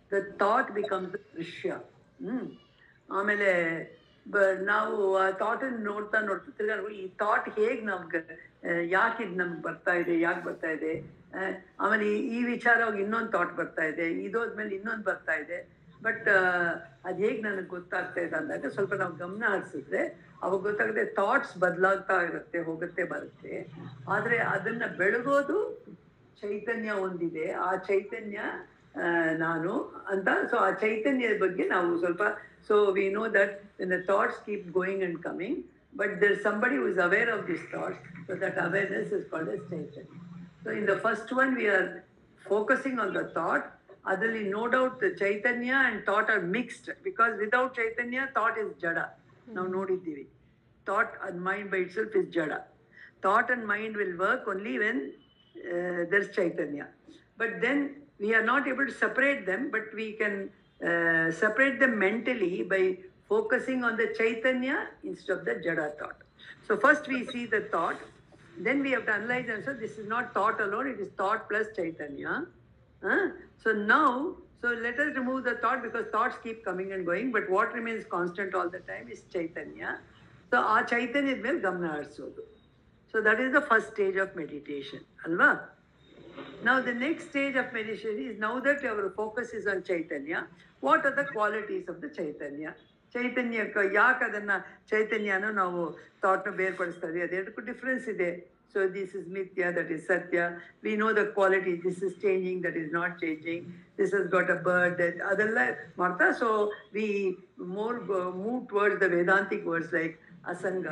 ದ ಥಾಟ್ ಬಿಕಮ್ಸ್ ದ ದೃಶ್ಯ ಹ್ಮ್ ಆಮೇಲೆ ಬ ನಾವು ಆ ಥಾಟನ್ನು ನೋಡ್ತಾ ನೋಡ್ತಾ ತಿರ್ಗಾ ಈ ಥಾಟ್ ಹೇಗೆ ನಮ್ಗೆ ಯಾಕೆ ಇದು ನಮ್ಗೆ ಬರ್ತಾ ಇದೆ ಯಾಕೆ ಬರ್ತಾ ಇದೆ ಆ, ಆಮೇಲೆ ಈ ಈ ವಿಚಾರವಾಗಿ ಇನ್ನೊಂದು ಥಾಟ್ ಬರ್ತಾ ಇದೆ ಇದೋದ್ಮೇಲೆ ಇನ್ನೊಂದು ಬರ್ತಾ ಇದೆ ಬಟ್ ಅದು ಹೇಗೆ ನನಗೆ ಗೊತ್ತಾಗ್ತಾ ಇದೆ ಅಂದಾಗ ಸ್ವಲ್ಪ ನಾವು ಗಮನ ಹರಿಸಿದ್ರೆ ಅವಾಗ ಗೊತ್ತಾಗುತ್ತೆ ಥಾಟ್ಸ್ ಬದಲಾಗ್ತಾ ಇರುತ್ತೆ ಹೋಗುತ್ತೆ ಬರುತ್ತೆ ಆದರೆ ಅದನ್ನ ಬೆಳಗೋದು ಚೈತನ್ಯ ಒಂದಿದೆ ಆ ಚೈತನ್ಯ ಆ, ನಾನು ಅಂತ ಸೊ ಆ ಚೈತನ್ಯದ ಬಗ್ಗೆ ನಾವು ಸ್ವಲ್ಪ so we know that the thoughts keep going and coming but there somebody who is aware of this thoughts so that awareness is called as chaitanya so in the first one we are focusing on the thought ಅದರಲ್ಲಿ no doubt chaitanya and thought are mixed because without chaitanya thought is jada ನಾವು ನೋಡಿದ್ದೀವಿ thought and mind by itself is jada thought and mind will work only when there's chaitanya but then we are not able to separate them but we can uh, separate them mentally by focusing on the chaitanya instead of the jada thought so first we see the thought then we have to analyze and say this is not thought alone it is thought plus chaitanya Huh? so now so let us remove the thought because thoughts keep coming and going but what remains constant all the time is chaitanya so ಆ ಚೈತನ್ಯದ ಮೇಲೆ ಗಮನ ಹರಿಸೋದು so that is the first stage of meditation, alva. Now the next stage of meditation is now that our focus is on Chaitanya, what are the qualities of the Chaitanya? ಚೈತನ್ಯಕ್ಕೆ ಯಾಕೆ ಅದನ್ನ ಚೈತನ್ಯನ ನಾವು ಥಾಟ್ನ ಬೇರ್ಪಡಿಸ್ತಾ ಇದೀವಿ ಅದೆರಡಕ್ಕೂ ಡಿಫ್ರೆನ್ಸ್ ಇದೆ so this is mithya that is satya we know the quality this is changing that is not changing this is got a bird ಅದೆಲ್ಲ ಮಾಡ್ತಾ so we more move towards the Vedantic words like asanga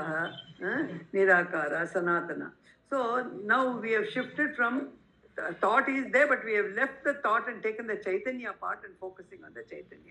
nirakara sanatana so ನಾವು we have shifted from thought is they but we have left the thought and taken the chaitanya part and focusing on the chaitanya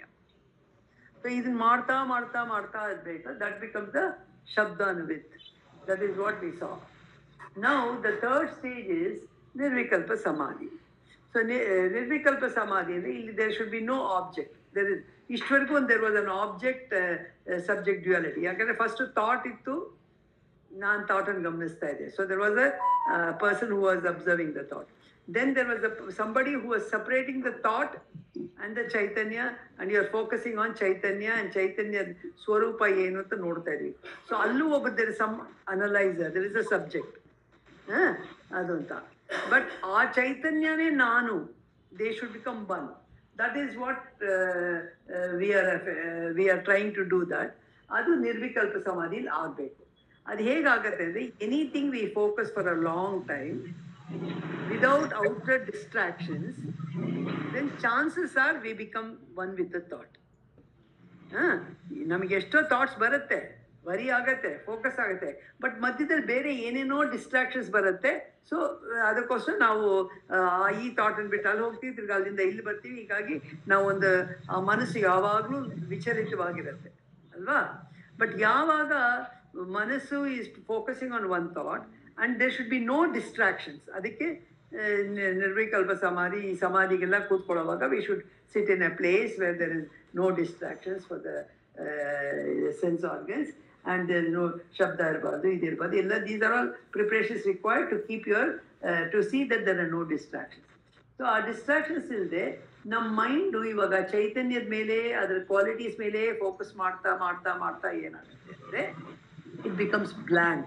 so ಇದನ್ನ ಮಾಡ್ತಾ ಮಾಡ್ತಾ ಮಾಡ್ತಾ ಇರ್ಬೇಕು that becomes the shabda anvit that is what we saw now the third stage is nirvikalpa samadhi so ನಿರ್ವಿಕಲ್ಪ ಸಮಾಧಿ ಅಂದರೆ ಇಲ್ಲಿ there should be no object there is ಇಷ್ಟವರೆಗೂ ಒಂದು there was an object subject duality ಯಾಕಂದ್ರೆ ಫಸ್ಟ್ ಥಾಟ್ ಇತ್ತು ನಾನು ಥಾಟನ್ನು ಗಮನಿಸ್ತಾ ಇದ್ದೆ so there was a person who was observing the thought then there was a somebody who was separating the thought and the chaitanya and you are focusing on chaitanya and ಚೈತನ್ಯ ಸ್ವರೂಪ ಏನು ಅಂತ ನೋಡ್ತಾ ಇದೀವಿ ಸೊ ಅಲ್ಲೂ ಒಬ್ಬ there some analyser there is a subject ಅದು ಅಂತ ಬಟ್ ಆ ಚೈತನ್ಯನೇ ನಾನು they should become one that is what we are we are trying to do that ಅದು ನಿರ್ವಿಕಲ್ಪ ಸಮಾಧಿಲಿ ಆಗಬೇಕು ಅದು ಹೇಗಾಗತ್ತೆ ಅಂದರೆ anything we focus for a long time without outer distractions then chances are we become one with the thought ಹಾಂ ನಮಗೆ ಎಷ್ಟೋ ಥಾಟ್ಸ್ ಬರುತ್ತೆ ವರಿ ಆಗತ್ತೆ ಫೋಕಸ್ ಆಗುತ್ತೆ ಬಟ್ ಮಧ್ಯದಲ್ಲಿ ಬೇರೆ ಏನೇನೋ ಡಿಸ್ಟ್ರಾಕ್ಷನ್ಸ್ ಬರುತ್ತೆ ಸೊ ಅದಕ್ಕೋಸ್ಕರ ನಾವು ಆ, ಈ ಥಾಟನ್ನು ಬಿಟ್ಟು ಅಲ್ಲಿ ಹೋಗ್ತೀವಿ ತಿರ್ಗಿ ಅಲ್ಲಿಂದ ಇಲ್ಲಿ ಬರ್ತೀವಿ ಹೀಗಾಗಿ ನಾವು ಒಂದು ಆ ಮನಸ್ಸು ಯಾವಾಗಲೂ ವಿಚಲಿತವಾಗಿರುತ್ತೆ ಅಲ್ವಾ ಬಟ್ ಯಾವಾಗ ಮನಸ್ಸು is focusing on one thought and there should be no distractions ಅದಕ್ಕೆ ಆ, ನಿ- ನಿರ್ವಿಕಲ್ಪ ಸಮಾಧಿ ಈ ಸಮಾಧಿಗೆಲ್ಲ ಕೂತ್ಕೊಳ್ಳೋವಾಗ we should sit in a place where there is no distractions for the sense organs and there no ಶಬ್ದ ಇರಬಾರ್ದು ಇದಿರಬಾರ್ದು ಎಲ್ಲ these are all preparations required to keep your to see that there are no distractions so ಆ distractions ಇಲ್ಲದೆ ನಮ್ಮ mind ಇವಾಗ ಚೈತನ್ಯದ ಮೇಲೆ ಅದರ ಕ್ವಾಲಿಟೀಸ್ ಮೇಲೆ ಫೋಕಸ್ ಮಾಡ್ತಾ ಮಾಡ್ತಾ ಮಾಡ್ತಾ ಏನಾಗುತ್ತೆ ಅಂದರೆ ಇಟ್ ಬಿಕಮ್ಸ್ ಬ್ಲ್ಯಾಂಕ್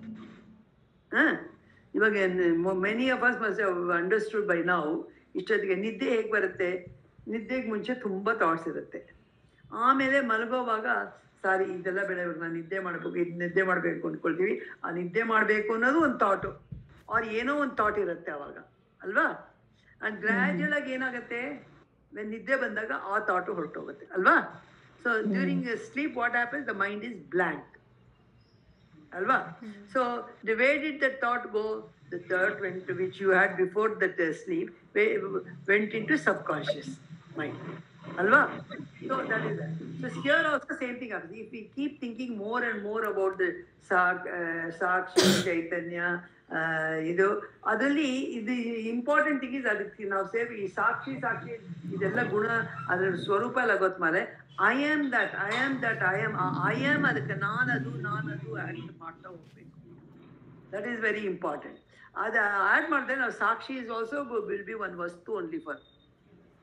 ಹಾಂ ಇವಾಗ many of us must understood by ನಾವು ಇಷ್ಟೊತ್ತಿಗೆ ನಿದ್ದೆ ಹೇಗೆ ಬರುತ್ತೆ ನಿದ್ದೆಗೆ ಮುಂಚೆ ತುಂಬ ಥಾಟ್ಸ್ ಇರುತ್ತೆ ಆಮೇಲೆ ಮಲಗೋವಾಗ ಸಾರಿ ಇದೆಲ್ಲ ಬೇಡ ಇವಾಗ ನಾನು ನಿದ್ದೆ ಮಾಡಬೇಕು ಇದು ನಿದ್ದೆ ಮಾಡಬೇಕು ಅಂದ್ಕೊಳ್ತೀವಿ ಆ ನಿದ್ದೆ ಮಾಡಬೇಕು ಅನ್ನೋದು ಒಂದು ಥಾಟು ಅವ್ರು ಏನೋ ಒಂದು ಥಾಟ್ ಇರುತ್ತೆ ಅವಾಗ ಅಲ್ವಾ ಅಂಡ್ ಗ್ರ್ಯಾಜುಯಲ್ ಆಗಿ ಏನಾಗುತ್ತೆ when ನಿದ್ದೆ ಬಂದಾಗ ಆ ಥಾಟು ಹೊರಟೋಗುತ್ತೆ ಅಲ್ವಾ so during sleep what happens the mind is blank ಅಲ್ವಾ so the way did the thought go the thought went which you had before that sleep went in into sub conscious mind ಅಲ್ವಾ so that is so here also same thing ಆಗುತ್ತೆ if we keep thinking more and more about the ಸಾಕ್ ಸಾಕ್ಷಿ ಚೈತನ್ಯ ಆ, ಇದು ಅದರಲ್ಲಿ ಇದು important thing is ಅದಕ್ಕೆ ನಾವು ಸೇರಿ ಈ ಸಾಕ್ಷಿ ಸಾಕ್ಷಿ ಇದೆಲ್ಲ ಗುಣ ಅದ್ರ ಸ್ವರೂಪ ಎಲ್ಲ ಗೊತ್ತಮೇಲೆ I am that I am that I am I am ಅದಕ್ಕೆ ನಾನದು ನಾನದು ಆ್ಯಡ್ ಮಾಡ್ತಾ ಹೋಗ್ಬೇಕು ದಟ್ ಈಸ್ ವೆರಿ ಇಂಪಾರ್ಟೆಂಟ್ ಅದು ಆ್ಯಡ್ ಮಾಡಿದ್ರೆ ನಾವು sakshi is also will be one ವಸ್ತು only for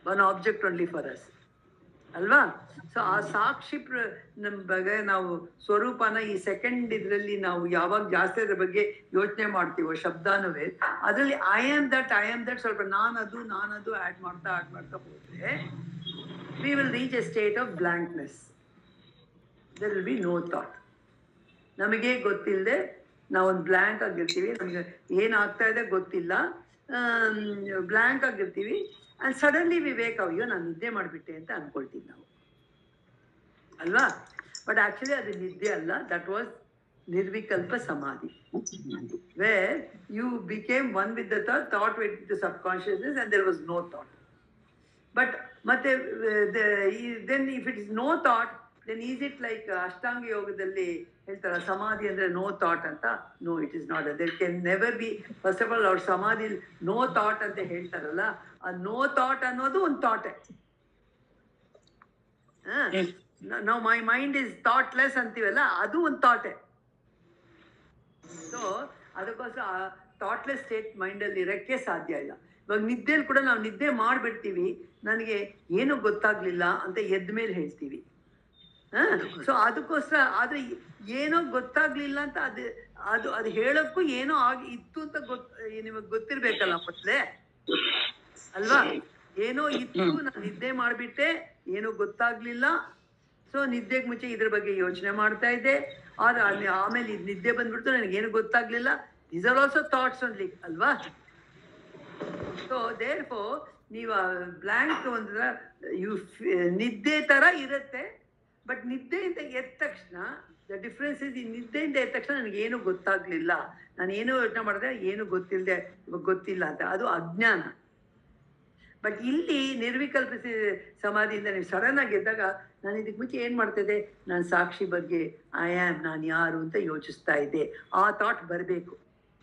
one object only for us ಅಲ್ವಾ ಸೊ ಆ ಸಾಕ್ಷಿ ಪ್ರ ನಮ್ಮ ಬಗ್ಗೆ ನಾವು ಸ್ವರೂಪನ ಈ ಸೆಕೆಂಡ್ ಇದರಲ್ಲಿ ನಾವು ಯಾವಾಗ ಜಾಸ್ತಿ ಅದ್ರ ಬಗ್ಗೆ ಯೋಚನೆ ಮಾಡ್ತೀವೋ ಶಬ್ದಾನುವೇ ಅದರಲ್ಲಿ I am that I am that ಸ್ವಲ್ಪ ನಾನದು ನಾನದು ಆ್ಯಡ್ ಮಾಡ್ತಾ ಆ್ಯಡ್ ಮಾಡ್ತಾ ಹೋದ್ರೆ we will reach a state of blankness there will be no thought ನಮಗೆ ಗೊತ್ತಿಲ್ಲದೆ ನಾವೊಂದು ಬ್ಲ್ಯಾಂಕ್ ಆಗಿರ್ತೀವಿ ನಮಗೆ ಏನಾಗ್ತಾ ಇದೆ ಗೊತ್ತಿಲ್ಲ ಬ್ಲ್ಯಾಂಕ್ ಆಗಿರ್ತೀವಿ ಅಂಡ್ ಸಡನ್ಲಿ ವಿವೇಕ್ ಅಯ್ಯೋ ನಾನು ನಿದ್ದೆ ಮಾಡಿಬಿಟ್ಟೆ ಅಂತ ಅನ್ಕೊಳ್ತೀವಿ ನಾವು ಅಲ್ವಾ ಬಟ್ ಆಕ್ಚುಲಿ ಅದು ನಿದ್ದೆ ಅಲ್ಲ that was nirvikalpa samadhi where you became one with the thought thought with the subconsciousness and there was no thought but ಮತ್ತೆ then if it is no thought then is it like Ashtanga ಯೋಗದಲ್ಲಿ ಹೇಳ್ತಾರ ಸಮಾಧಿ ಅಂದ್ರೆ no thought ಅಂತ no it is not there can never be first of all ಅವ್ರ ಸಮಾಧಿ no thought ಅಂತ ಹೇಳ್ತಾರಲ್ಲ ಆ ನೋ ಥಾಟ್ ಅನ್ನೋದು ಒಂದು ಥಾಟೇ ನಾವು ಮೈ ಮೈಂಡ್ ಇಸ್ ಥಾಟ್ಲೆಸ್ ಅಂತೀವಲ್ಲ ಅದು ಒಂದು ಥಾಟೇ ಸೊ ಅದಕ್ಕೋಸ್ಕರ ಥಾಟ್ಲೆಸ್ ಸ್ಟೇಟ್ ಮೈಂಡಲ್ಲಿ ಇರೋಕ್ಕೆ ಸಾಧ್ಯ ಇಲ್ಲ ಇವಾಗ ನಿದ್ದೆಲಿ ಕೂಡ ನಾವು ನಿದ್ದೆ ಮಾಡಿಬಿಡ್ತೀವಿ ನನಗೆ ಏನು ಗೊತ್ತಾಗ್ಲಿಲ್ಲ ಅಂತ ಎದ್ದ ಮೇಲೆ ಹೇಳ್ತೀವಿ ಸೊ ಅದಕ್ಕೋಸ್ಕರ ಅದು ಏನೋ ಗೊತ್ತಾಗ್ಲಿಲ್ಲ ಅಂತ ಅದು ಅದು ಅದು ಹೇಳಕ್ಕೂ ಏನೋ ಆಗಿ ಇತ್ತು ಅಂತ ಗೊತ್ ನಿಮಗೆ ಗೊತ್ತಿರ್ಬೇಕಲ್ಲ ಮೊದ್ಲೇ ಅಲ್ವಾ ಏನೋ ಇತ್ತು ನಾನು ನಿದ್ದೆ ಮಾಡಿಬಿಟ್ಟೆ ಏನೋ ಗೊತ್ತಾಗ್ಲಿಲ್ಲ ಸೊ ನಿದ್ದೆಗೆ ಮುಂಚೆ ಇದ್ರ ಬಗ್ಗೆ ಯೋಚನೆ ಮಾಡ್ತಾ ಇದ್ದೆ ಆದ್ರೆ ಅಲ್ಲಿ ಆಮೇಲೆ ಇದ್ ನಿದ್ದೆ ಬಂದ್ಬಿಡ್ತು ನನಗೇನು ಗೊತ್ತಾಗ್ಲಿಲ್ಲ these are also thoughts only ಅಲ್ವಾ ಸೊ ದೇರ್ ಫೋ ನೀವು ಬ್ಲ್ಯಾಂಕ್ ಒಂದ್ರ ಯು ನಿದ್ದೆ ತರ ಇರುತ್ತೆ ಬಟ್ ನಿದ್ದೆಯಿಂದ ಎದ್ದ ತಕ್ಷಣ ದ ಡಿಫ್ರೆನ್ಸ್ ಇಸ್ ಈ ನಿದ್ದೆಯಿಂದ ಎದ್ದ ತಕ್ಷಣ ನನಗೆ ಏನು ಗೊತ್ತಾಗ್ಲಿಲ್ಲ ನಾನು ಏನು ಯೋಚನೆ ಮಾಡಿದೆ ಏನು ಗೊತ್ತಿಲ್ಲದೆ ಇವಾಗ ಗೊತ್ತಿಲ್ಲ ಅಂತ ಅದು ಅಜ್ಞಾನ ಬಟ್ ಇಲ್ಲಿ ನಿರ್ವಿಕಲ್ಪ ಸಿ- ಸಮಾಧಿಯಿಂದ ನೀವು ಸಡನ್ ಆಗಿ ಎದ್ದಾಗ ನಾನು ಇದಕ್ಕೆ ಮುಂಚೆ ಏನ್ ಮಾಡ್ತಿದ್ದೆ ನಾನು ಸಾಕ್ಷಿ ಬಗ್ಗೆ ಐ ಆಮ್ ನಾನು ಯಾರು ಅಂತ ಯೋಚಿಸ್ತಾ ಇದ್ದೆ ಆ ಥಾಟ್ ಬರಬೇಕು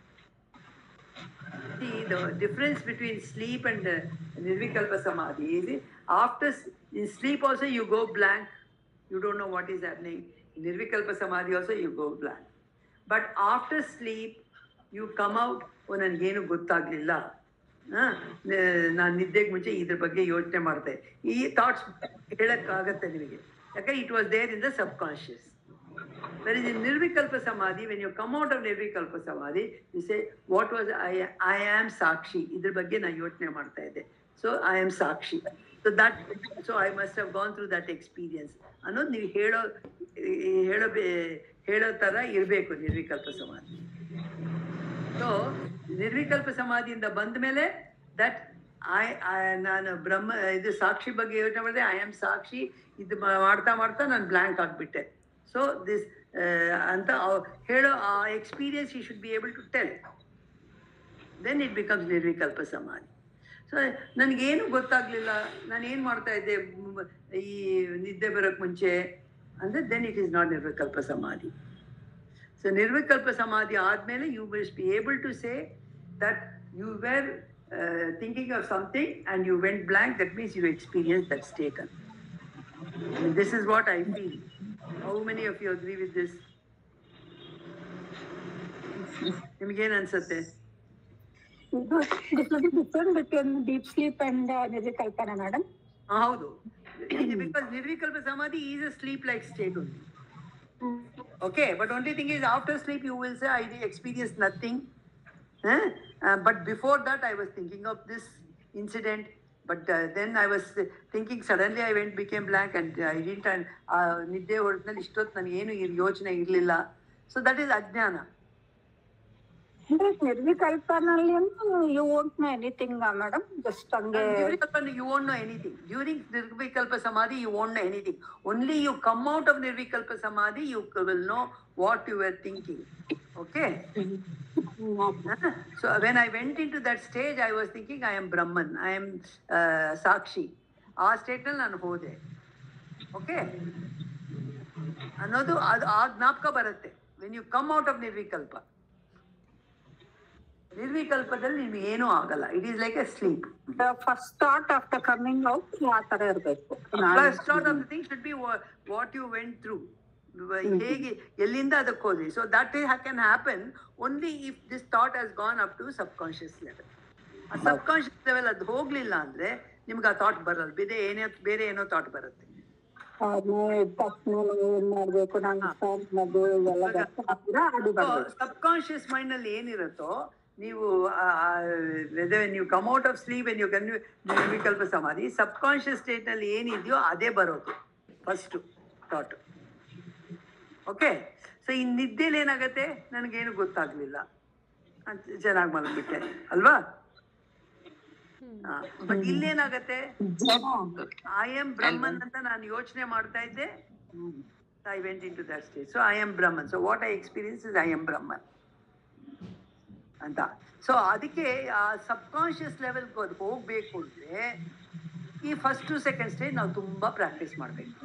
See, the difference between sleep and uh, Nirvikalpa Samadhi is after s- in sleep also you go blank, you don't know what is happening. In Nirvikalpa Samadhi also you go blank. But after sleep, you come out, ಓ ನನಗೇನು ಗೊತ್ತಾಗ್ಲಿಲ್ಲ ನಾನು ನಿದ್ದೆಗೆ ಮುಂಚೆ ಇದ್ರ ಬಗ್ಗೆ ಯೋಚನೆ ಮಾಡ್ತೆ ಈ thoughts ಹೇಳಕ್ಕಾಗತ್ತೆ ನಿಮಗೆ ಯಾಕೆ it was there in the subconscious There is in Nirvikalpa Samadhi, when you come out of Nirvikalpa Samadhi, you say, what was I, I am Sakshi. ಇದ್ರ ಬಗ್ಗೆ ನಾನು ಯೋಚನೆ ಮಾಡ್ತಾ ಇದ್ದೆ so I am sakshi so that so I must have gone through that experience ಅನ್ನೋದು ನೀವು ಹೇಳೋ ಈ ಹೇಳೋ ಬೇ- ಹೇಳೋ ಥರ ಇರಬೇಕು ನಿರ್ವಿಕಲ್ಪ ಸಮಾಧಿ ಸೊ ನಿರ್ವಿಕಲ್ಪ ಸಮಾಧಿಯಿಂದ ಬಂದ ಮೇಲೆ ದಟ್ ಐ ನಾನು ಬ್ರಹ್ಮ ಇದು ಸಾಕ್ಷಿ ಬಗ್ಗೆ ಯೋಚನೆ ಮಾಡಿದೆ ಐ ಆಮ್ ಸಾಕ್ಷಿ ಇದು ಮಾ- ಮಾಡ್ತಾ ಮಾಡ್ತಾ ನಾನು ಬ್ಲ್ಯಾಂಕ್ ಆಗಿಬಿಟ್ಟೆ ಸೊ ದಿಸ್ ಅಂತ ಅವ್- ಹೇಳೋ ಆ experience you should be able to tell then it becomes nirvikalpa samadhi so ನನಗೇನು ಗೊತ್ತಾಗ್ಲಿಲ್ಲ ನಾನು ಏನು ಮಾಡ್ತಾ ಇದ್ದೆ ಮ್, ಈ ನಿದ್ದೆ ಬರೋಕ್ಕೆ ಮುಂಚೆ ಅಂದರೆ then it is not nirvikalpa samadhi so ನಿರ್ವಿಕಲ್ಪ ಸಮಾಧಿ ಆದಮೇಲೆ you will be able to say that you were thinking of something and you went blank that means you experience that state this is what I feel how many of you agree with this ನಿಮ್ಗೇನು ಅನ್ಸುತ್ತೆ this will be different between deep sleep and uh, Nirvikalpana, madam. ಆ, ಹೌದು because nirvikalpa samadhi is a sleep like state only Okay, but only thing is after sleep you will say I experienced nothing. Eh? Uh, but before that I was thinking of this incident. But uh, then I was thinking suddenly I went became blank and I didn't and uh, ನಿದ್ದೆ ಹೊರಟ್ನಲ್ಲಿ ಇಷ್ಟೊತ್ತು ನನಗೇನು ಯೋಚನೆ ಇರಲಿಲ್ಲ so that is ajnana ಅಂದ್ರೆ ನಿರ್ವಿಕಲ್ಪನಲ್ಲಿ you won't know anything madam just ಹಂಗೆ Nirvikalpa, you won't know anything. During Nirvikalpa Samadhi, you won't know anything. Only you come out of Nirvikalpa Samadhi, you will know what you were thinking. Okay? Huh? So when I went into that stage, I was thinking, I am Brahman, I am uh, Sakshi. ಆ ಸ್ಟೇಟ್ನಲ್ಲಿ ನಾನು ಹೋದೆ okay ಅನ್ನೋದು ಅದು ಆ ಜ್ಞಾಪಕ ಬರುತ್ತೆ when you come out of nirvikalpa ನಿರ್ವಿಕಲ್ಪದಲ್ಲಿ ನಿಮ್ಗೆ ಏನೂ ಆಗಲ್ಲ it is like a sleep first thought after coming out ಆ ತರ ಇರ್ಬೇಕು First thought of the thing should be wha- what you went through. ಹೇಗೆ ಎಲ್ಲಿಂದ ಅದಕ್ಕೆ ಹೋದ್ರಿ so that can happen only if this thought has gone up to subconscious level ಆ subconscious level ಅದು ಹೋಗ್ಲಿಲ್ಲ ಅಂದ್ರೆ ನಿಮ್ಗೆ ಆ ಥಾಟ್ ಬರಲ್ಲ ಬೇರೆ ಏನೇ ಬೇರೆ ಏನೋ ಥಾಟ್ ಬರುತ್ತೆ ತಕ್ಷಣ ಏನ್ ಮಾಡ್ಬೇಕು ನಂಗೆ ಅನ್ನೋದು ಇವೆಲ್ಲ ಬರ್ತಾ ಅದು ಬರ್ಬೇಕು ಸಬ್ ಕಾನ್ಶಿಯಸ್ ಮೈಂಡ್ ನಲ್ಲಿ ಏನಿರುತ್ತೋ ನೀವು ಆ- ಆ, whether ನೀವು ಕಮ್ ಔಟ್ ಆಫ್ ಸ್ಲೀಪ್ ನೀವು ನಿರ್ವಿಕಲ್ಪ ಸಮಾಧಿ ಸಬ್ ಕಾನ್ಶಿಯಸ್ ಸ್ಟೇಟ್ ನಲ್ಲಿ ಏನಿದೆಯೋ ಅದೇ ಬರೋದು ಫಸ್ಟ್ ಥಾಟ್ ಓಕೆ ಸೊ ಈ ನಿದ್ದೆಲಿ ಏನಾಗತ್ತೆ ನನಗೇನು ಗೊತ್ತಾಗ್ಲಿಲ್ಲ ಅಂತ ಚೆನ್ನಾಗಿ ಮಲಗ್ಬಿಟ್ಟೆ ಅಲ್ವಾ ಬಟ್ ಇಲ್ಲೇನಾಗತ್ತೆ ಐ ಆಮ್ ಬ್ರಹ್ಮನ್ ಅಂತ ನಾನು ಯೋಚನೆ ಮಾಡ್ತಾ ಇದ್ದೆ I went in to that stage so I am Brahman so what I experience is I am Brahman ಅಂತ ಸೊ ಅದಕ್ಕೆ ಆ ಸಬ್ ಕಾನ್ಶಿಯಸ್ ಲೆವೆಲ್ಗೆ ಅದು ಹೋಗ್ಬೇಕು ಅಂದ್ರೆ ಈ ಫಸ್ಟ್ ಟು ಸೆಕೆಂಡ್ ಸ್ಟೇಜ್ ನಾವು ತುಂಬಾ ಪ್ರಾಕ್ಟೀಸ್ ಮಾಡಬೇಕು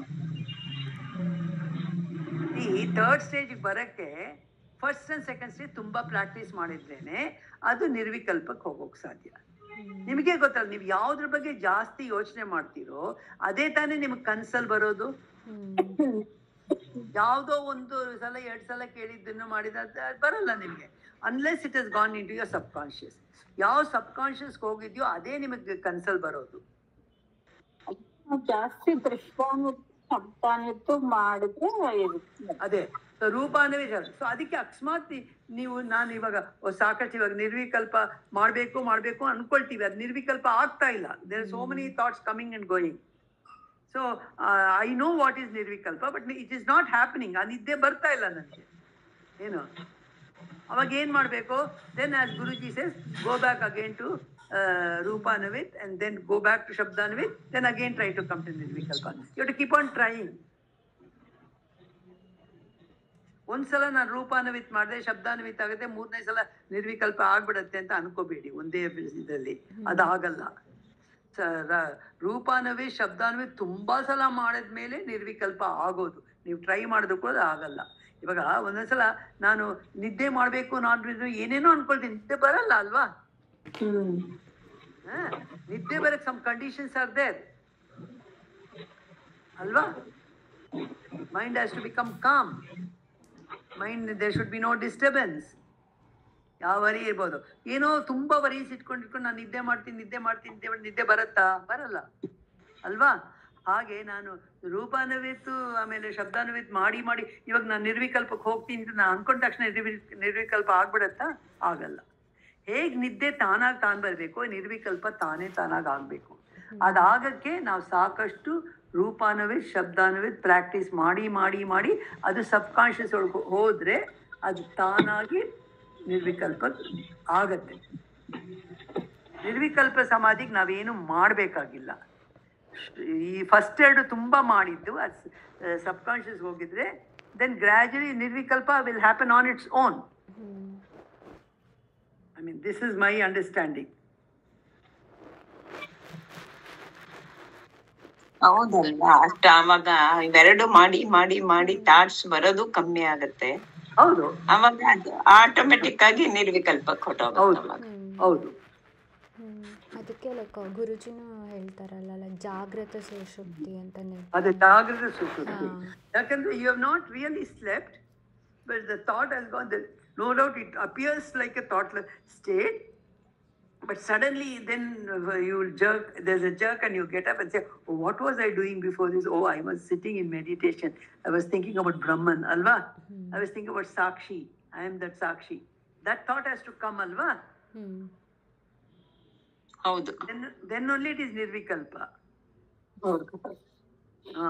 ಈ ಥರ್ಡ್ ಸ್ಟೇಜ್ಗೆ ಬರಕ್ಕೆ ಫಸ್ಟ್ ಅಂಡ್ ಸೆಕೆಂಡ್ ಸ್ಟೇಜ್ ತುಂಬಾ ಪ್ರಾಕ್ಟೀಸ್ ಮಾಡಿದ್ರೇನೆ ಅದು ನಿರ್ವಿಕಲ್ಪಕ್ಕೆ ಹೋಗೋಕ್ ಸಾಧ್ಯ ನಿಮಗೆ ಗೊತ್ತಲ್ಲ ನೀವು ಯಾವ್ದ್ರ ಬಗ್ಗೆ ಜಾಸ್ತಿ ಯೋಚನೆ ಮಾಡ್ತೀರೋ ಅದೇ ತಾನೇ ನಿಮ್ಗೆ ಕನ್ಸಲ್ ಬರೋದು ಯಾವ್ದೋ ಒಂದು ಸಲ ಎರಡ್ ಸಲ ಕೇಳಿದ್ದನ್ನು ಮಾಡಿದ ಅದ್ ಬರಲ್ಲ ನಿಮ್ಗೆ unless it is gone into your ಯೋರ್ ಸಬ್ ಕಾನ್ಶಿಯಸ್ ಯಾವ ಸಬ್ ಕಾನ್ಶಿಯಸ್ ಹೋಗಿದ್ಯೋ ಅದೇ ನಿಮಗೆ ಕನ್ಸಲ್ ಬರೋದು ಜಾಸ್ತಿ ದೃಶ್ಯಾನ್ವಿತ ಶಬ್ದಾನ್ವಿತ್ತು ಮಾಡಿದ್ರೆ ಇರುತ್ತೆ. ಅದೇ ಸೊ ರೂಪಾನವೇ ಸೊ ಅದಕ್ಕೆ ಅಕಸ್ಮಾತ್ ನೀ- ನೀವು ನಾನು ಇವಾಗ ಓ, ಸಾಕಷ್ಟು ಇವಾಗ ನಿರ್ವಿಕಲ್ಪ ಮಾಡ್ಬೇಕು ಮಾಡ್ಬೇಕು ಅನ್ಕೊಳ್ತೀವಿ ಅದು ನಿರ್ವಿಕಲ್ಪ ಆಗ್ತಾ ಇಲ್ಲ there so many thoughts coming and going so I know what is nirvikalpa but it is not happening ಆ ನಿದ್ದೆ ಬರ್ತಾ ಇಲ್ಲ ನನಗೆ ಏನು ಅವಾಗ ಏನ್ ಮಾಡ್ಬೇಕು then as guruji says go back again to rupanavit and then go back to shabdanavit then again try to come to nirvikalpa you to keep on trying ಒಂದ್ಸಲ ನಾನು ರೂಪಾನವಿತ್ ಮಾಡಿದೆ ಶಬ್ದಾನವಿತ್ ಆಗುತ್ತೆ ಮೂರನೇ ಸಲ ನಿರ್ವಿಕಲ್ಪ ಆಗ್ಬಿಡತ್ತೆ ಅಂತ ಅನ್ಕೋಬೇಡಿ ಒಂದೇ ಇದರಲ್ಲಿ ಅದಾಗಲ್ಲ ಸ- ರ- ರೂಪಾನವೇ ಶಬ್ದಾನವೇ ತುಂಬಾ ಸಲ ಮಾಡಿದ್ಮೇಲೆ ನಿರ್ವಿಕಲ್ಪ ಆಗೋದು ನೀವು ಟ್ರೈ ಮಾಡಿದ್ರು ಕೂಡ ಅದು ಆಗಲ್ಲ ಇವಾಗ ಒಂದೊಂದ್ಸಲ ನಾನು ನಿದ್ದೆ ಮಾಡ್ಬೇಕು ನಾನು ಇದು ಏನೇನೋ ಅನ್ಕೊಳ್ತೀನಿ ನಿದ್ದೆ ಬರಲ್ಲ ಅಲ್ವಾ ಹ್ಮ್ ಹ? ನಿದ್ದೆ ಬರಕ್ ಸಮ್ ಕಂಡೀಷನ್ಸ್ ಆರ್ ದೇರ್ ಅಲ್ವಾ mind has to become calm mind there should be no disturbance ಯಾವ ವರಿ ಇರ್ಬೋದು ಏನೋ ತುಂಬಾ ವರೀಸ್ ಇಟ್ಕೊಂಡು ಇಟ್ಕೊಂಡು ನಾನು ನಿದ್ದೆ ಮಾಡ್ತೀನಿ ನಿದ್ದೆ ಮಾಡ್ತೀನಿ ನಿದ್ದೆ ಮಾಡಿ ನಿದ್ದೆ ಬರುತ್ತಾ ಬರಲ್ಲ ಅಲ್ವಾ ಹಾಗೆ ನಾನು ರೂಪಾನವಿತ್ತು ಆಮೇಲೆ ಶಬ್ದಾನವಿತ್ ಮಾಡಿ ಮಾಡಿ ಇವಾಗ ನಾನು ನಿರ್ವಿಕಲ್ಪಕ್ಕೆ ಹೋಗ್ತೀನಿ ಅಂತ ನಾನು ಅನ್ಕೊಂಡ ತಕ್ಷಣ ನಿರ್ವಿ ನಿರ್ವಿಕಲ್ಪ ಆಗ್ಬಿಡತ್ತಾ ಆಗಲ್ಲ ಹೇಗ್ ನಿದ್ದೆ ತಾನಾಗ್ ತಾನ್ ಬರ್ಬೇಕು ನಿರ್ವಿಕಲ್ಪ ತಾನೇ ತಾನಾಗ್ ಆಗ್ಬೇಕು ಅದಾಗಕ್ಕೆ ನಾವು ಸಾಕಷ್ಟು ರೂಪಾನವಿತ್ ಶಬ್ದಾನವಿತ್ ಪ್ರಾಕ್ಟೀಸ್ ಮಾಡಿ ಮಾಡಿ ಮಾಡಿ ಅದು ಸಬ್ ಕಾನ್ಶಿಯಸ್ ಒಳಗೆ ಹೋದ್ರೆ ಅದು ತಾನಾಗಿ ನಿರ್ವಿಕಲ್ಪ ಆಗತ್ತೆ ನಿರ್ವಿಕಲ್ಪ ಸಮಾಧಿಗೆ ನಾವೇನು ಮಾಡಬೇಕಾಗಿಲ್ಲ ಈ ಫಸ್ಟ್ ಎರಡು ತುಂಬಾ ಮಾಡಿದ್ದು ಅದು ಸಬ್ ಕಾನ್ಶಿಯಸ್ ಹೋಗಿದ್ರೆ then gradually nirvikalpa will happen on its own I mean this is my understanding ಹೌದಲ್ಲ ಅಷ್ಟ ಅವಾಗ ಇವೆರಡು ಮಾಡಿ ಮಾಡಿ ಮಾಡಿ ಥಾಟ್ಸ್ ಬರೋದು ಕಮ್ಮಿ ಆಗತ್ತೆ ಹೌದು ಅವಾಗ ಅದು ಆಟೋಮೆಟಿಕ್ ಆಗಿ ನಿರ್ವಿಕಲ್ಪಕ್ಕೆ ಹೌದು. ಹೊಟ್ಟೋಗುತ್ತೆ ಅವಾಗ ಹೌದು ಹ್ಮ್. ಅದಕ್ಕೆ ಲೈಕ್ ಗುರುಜಿನೂ ಹೇಳ್ತಾರಲ್ಲ ಲೈಕ್ ಜಾಗೃತ ಸುಶುದ್ಧಿ ಅಂತಾನೆ ಅದು ಜಾಗೃತ ಸುಖ ಹಾ. ಯಾಕಂದ್ರೆ you have not really slept but the thought has gone no doubt it appears like a thought state but suddenly then uh, you will jerk there's a jerk and you get up and say oh, what was i doing before this oh i was sitting in meditation i was thinking about brahman alva i was thinking about sakshi i am that sakshi that thought has to come alva hmm ಹೌದು then then only it is nirvikalpa ಹೌದು ಹಾ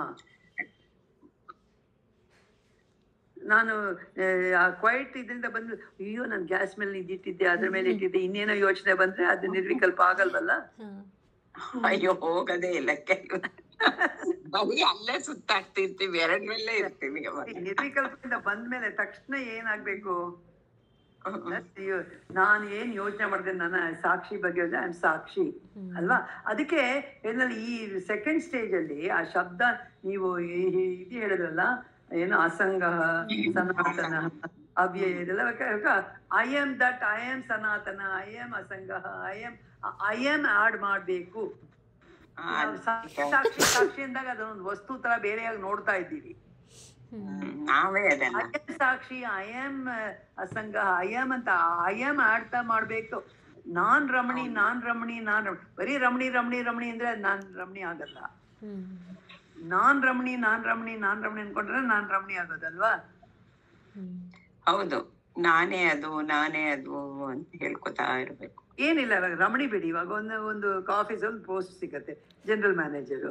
ನಾನು quite ಇದರಿಂದ ಬಂದು ಅಯ್ಯೋ ನಾನು gas ಮೇಲೆ ನಿಂತಿಟ್ಟಿದ್ದೆ ಅದ್ರ ಮೇಲೆ ಇಟ್ಟಿದ್ದೆ ಇನ್ನೇನೋ ಯೋಚನೆ ಬಂದ್ರೆ ಅದು ನಿರ್ವಿಕಲ್ಪ ಆಗಲ್ವಲ್ಲ ಹಾ ಅಯ್ಯೋ ಹೋಗದೇ ಇಲ್ಲ ಕೆಲವು ಬರೀ ಅಲ್ಲೇ ಸುತ್ತಾಡ್ತಿರ್ತೀವಿ ಎರಡ್ ಮೇಲೆ ಇರ್ತೀವಿ ಅವಾಗ ಈ ನಿರ್ವಿಕಲ್ಪದಿಂದ ಬಂದ್ಮೇಲೆ ತಕ್ಷಣ ಏನಾಗ್ಬೇಕು ಅಯ್ಯೋ, ನಾನು ಏನ್ ಯೋಚನೆ ಮಾಡಿದೆ ನನ್ನ ಸಾಕ್ಷಿ ಬಗ್ಗೆ ಐ ಆಮ್ ಸಾಕ್ಷಿ ಅಲ್ವಾ ಅದಕ್ಕೆ ಏನಲ್ಲಿ ಈ ಸೆಕೆಂಡ್ ಸ್ಟೇಜ್ ಅಲ್ಲಿ ಆ ಶಬ್ದ ನೀವು ಈ- ಈ- ಇದು ಹೇಳಿದ್ರಲ್ಲ ಏನು ಅಸಂಗ ಸನಾತನ ಅವ್ಯಯ ಇದೆಲ್ಲ I am that I am ಸನಾತನ ಐ ಆಮ್ ಅಸಂಗ I am I am add ಮಾಡ್ಬೇಕು ನಾವು ಸಾಕ್ಷಿ ಸಾಕ್ಷಿ ಸಾಕ್ಷಿ ಅಂದಾಗ ಅದೊಂದು ವಸ್ತು ತರ ಬೇರೆಯಾಗಿ ನೋಡ್ತಾ ಇದ್ದೀವಿ ಹ್ಮ್, ನಾವೇ ಅದನ್ನ ಐ ಆಮ್ ಸಾಕ್ಷಿ ಐ ಆಮ್ ಅಸಂಗ ಐ ಆಮ್ ಅಂತ ಐ ಆಮ್ ಆಡ್ತಾ ಮಾಡ್ಬೇಕು ನಾನ್ ರಮಣಿ ನಾನ್ ರಮಣಿ ನಾನ್ ರಮಣಿ ಬರೀ ರಮಣಿ ರಮಣಿ ರಮಣಿ ಅಂದ್ರೆ ಅದ್ ನಾನ್ ರಮಣಿ ಆಗಲ್ಲ ಹ್ಮ್ ನಾನ್ ರಮಣಿ ನಾನ್ ರಮಣಿ ನಾನ್ ರಮಣಿ ಅನ್ಕೊಂಡ್ರೆ ನಾನ್ ರಮಣಿ ಆಗೋದಲ್ವಾ ಹ್ಮ್ ಹೌದು ನಾನೇ ಅದು ನಾನೇ ಅದು ಅಂತ ಹೇಳ್ಕೊತಾ ಇರ್ಬೇಕು ಏನಿಲ್ಲ ರ- ರಮಣಿ ಬಿಡಿ ಇವಾಗ ಒಂದು ಒಂದು ಆಫೀಸ್ ಒಂದು ಪೋಸ್ಟ್ ಸಿಗತ್ತೆ ಜನರಲ್ ಮ್ಯಾನೇಜರು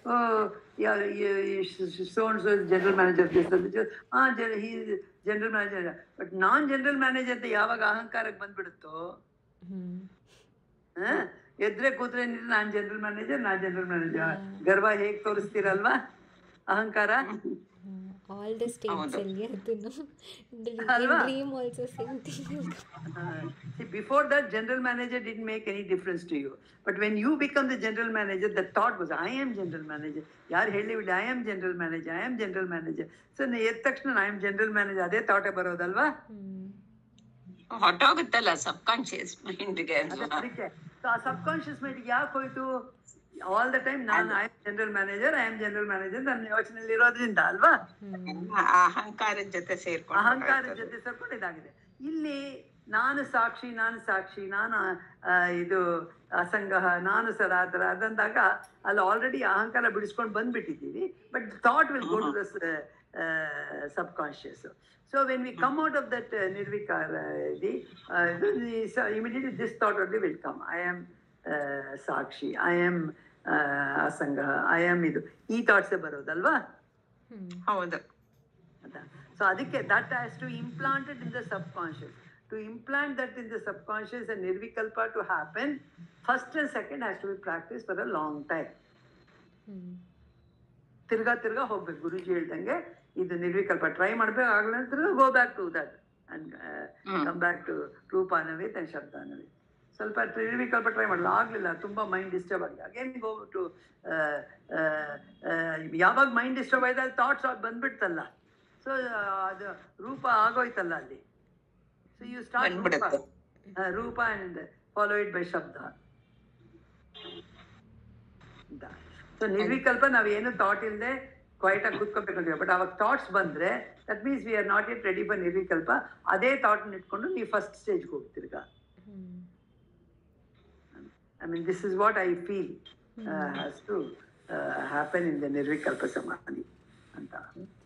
ಸೋನ್ ಜನರಲ್ ಮ್ಯಾನೇಜರ್ ಹಾ ಹಿ ಜನರಲ್ ಮ್ಯಾನೇಜರ್ ಬಟ್ ನಾನ್ ಜನರಲ್ ಮ್ಯಾನೇಜರ್ ಅಂತ ಯಾವಾಗ ಅಹಂಕಾರಕ್ಕೆ ಬಂದ್ಬಿಡುತ್ತೋ ಹ್ಮ್ ಆ, ಎದ್ರೆ ಕೂತ್ರೆ ಏನಿಲ್ಲ, ನಾನ್ ಜನರಲ್ ಮ್ಯಾನೇಜರ್ ನಾನ್ ಜನರಲ್ ಮ್ಯಾನೇಜರ್ ಗರ್ವ ಹೇಗ್ ತೋರಿಸ್ತೀರಲ್ವಾ ಅಹಂಕಾರ ಆಲ್ ದ ಸ್ಟೇಟ್ಸ್ ಅಲ್ಲಿ ಅದನ್ನು ಅಲ್ವಾ? Dream also same thing Uh, see, before that, general manager didn't make any difference to you. But when you become the general manager, the thought was, I am general manager. ಯಾರು ಹೇಳಿಬಿಡಿ I am general manager I am general manager so ಎದ್ದ ತಕ್ಷಣ I am general manager ಅದೇ ಥಾಟೇ ಬರೋದಲ್ವಾ ಹ್ಮ್ ಹೊಟ್ಟೋಗುತ್ತಲ್ಲ ಸಬ್ conscious ಮೈಂಡ್ಗೆ ಅದೇ ಅದಕ್ಕೆ so ಆ ಸಬ್ conscious ಮೈಂಡ್ಗೆ ಯಾಕೆ ಹೋಯ್ತು ಆಲ್ ದ ಟೈಮ್ ನಾನು I am general manager I am general manager ನನ್ನ ಯೋಚನೆಯಲ್ಲಿ ಇರೋದ್ರಿಂದ ಅಲ್ವಾ ಹ್ಮ್ ಅಹಂಕಾರದ ಜೊತೆ ಸೇರ್ಕೊಂಡು ಅಹಂಕಾರದ ಜೊತೆ ಸೇರ್ಕೊಂಡು ಇದಾಗಿದೆ ಇಲ್ಲಿ ನಾನು ಸಾಕ್ಷಿ ನಾನು ಸಾಕ್ಷಿ ನಾನು ಆ, ಇದು ಅಸಂಗಹ ನಾನು ಸರಾತರ ಅದಂದಾಗ ಅಲ್ಲಿ ಆಲ್ರೆಡಿ ಅಹಂಕಾರ ಬಿಡಿಸ್ಕೊಂಡು ಬಂದ್ಬಿಟ್ಟಿದ್ದೀವಿ but thought will go to the subconscious so when we come out of that ನಿರ್ವಿಕಾರ immediately this thought only will come I am ಸಾಕ್ಷಿ ಐ ಆಮ್ ಅಸಂಗಹ ಐ ಆಮ್ ಇದು ಈ ಥಾಟ್ಸೇ ಬರೋದಲ್ವಾ ಹ್ಮ್ ಹೌದು ಸೊ ಅದಕ್ಕೆ that has to implanted in the subconscious to implant that in the subconscious and ನಿರ್ವಿಕಲ್ಪ to happen first and second has to be practice for a long time ಹ್ಮ್ ತಿರ್ಗಾ ತಿರ್ಗಾ ಹೋಗ್ಬೇಕು ಗುರುಜಿ ಹೇಳ್ದಂಗೆ ಇದು ನಿರ್ವಿಕಲ್ಪ ಟ್ರೈ ಮಾಡ್ಬೇಕು ಆಗಲ್ಲ ತಿರ್ಗಾ go back to that and ಹ್ಮ್. ಕಮ್ ಬ್ಯಾಕ್ ಟು ರೂಪಾನವೇ ತನ್ನ ಶಬ್ದಾನವೇ ಸ್ವಲ್ಪ ನಿರ್ವಿಕಲ್ಪ ಟ್ರೈ ಮಾಡಲ್ಲ ಆಗ್ಲಿಲ್ಲ ತುಂಬಾ ಮೈಂಡ್ ಡಿಸ್ಟರ್ಬ್ ಆಗಿದೆ ಅಗೇನ್ ಗೋ ಟು ಯಾವಾಗ ಮೈಂಡ್ ಡಿಸ್ಟರ್ಬ್ ಆಯ್ತು ಅಲ್ಲಿ ಥಾಟ್ಸ್ ಬಂದ್ಬಿಡ್ತಲ್ಲ ಸೊ ಅದು ರೂಪ ಆಗೋಯ್ತಲ್ಲ ಅಲ್ಲಿ ಸೊ ಯು ಸ್ಟಾರ್ಟ್ ಬಂದ್ಬಿಡುತ್ತೆ. ರೂಪ ಅಂಡ್ ಫಾಲೋ ಇಟ್ ಬೈ ಶಬ್ದ ಸೊ ನಿರ್ವಿಕಲ್ಪ ನಾವೇನು ಥಾಟ್ ಇಲ್ಲದೆ ಕ್ವೈಟ್ ಆಗಿ ಕೂತ್ಕೋಬೇಕಂತೀವಿ ಬಟ್ ಅವಾಗ ಥಾಟ್ಸ್ ಬಂದ್ರೆ that means we are not it ready for ನಿರ್ವಿಕಲ್ಪ ಅದೇ ಥಾಟ್ ಇಟ್ಕೊಂಡು ನೀವು ಫಸ್ಟ್ ಸ್ಟೇಜ್ಗೆ ಹೋಗ್ತಿರ್ಗ hmm I mean this is what I feel has to happen in the ನಿರ್ವಿಕಲ್ಪ ಸಮಾಧಿ ಅಂತ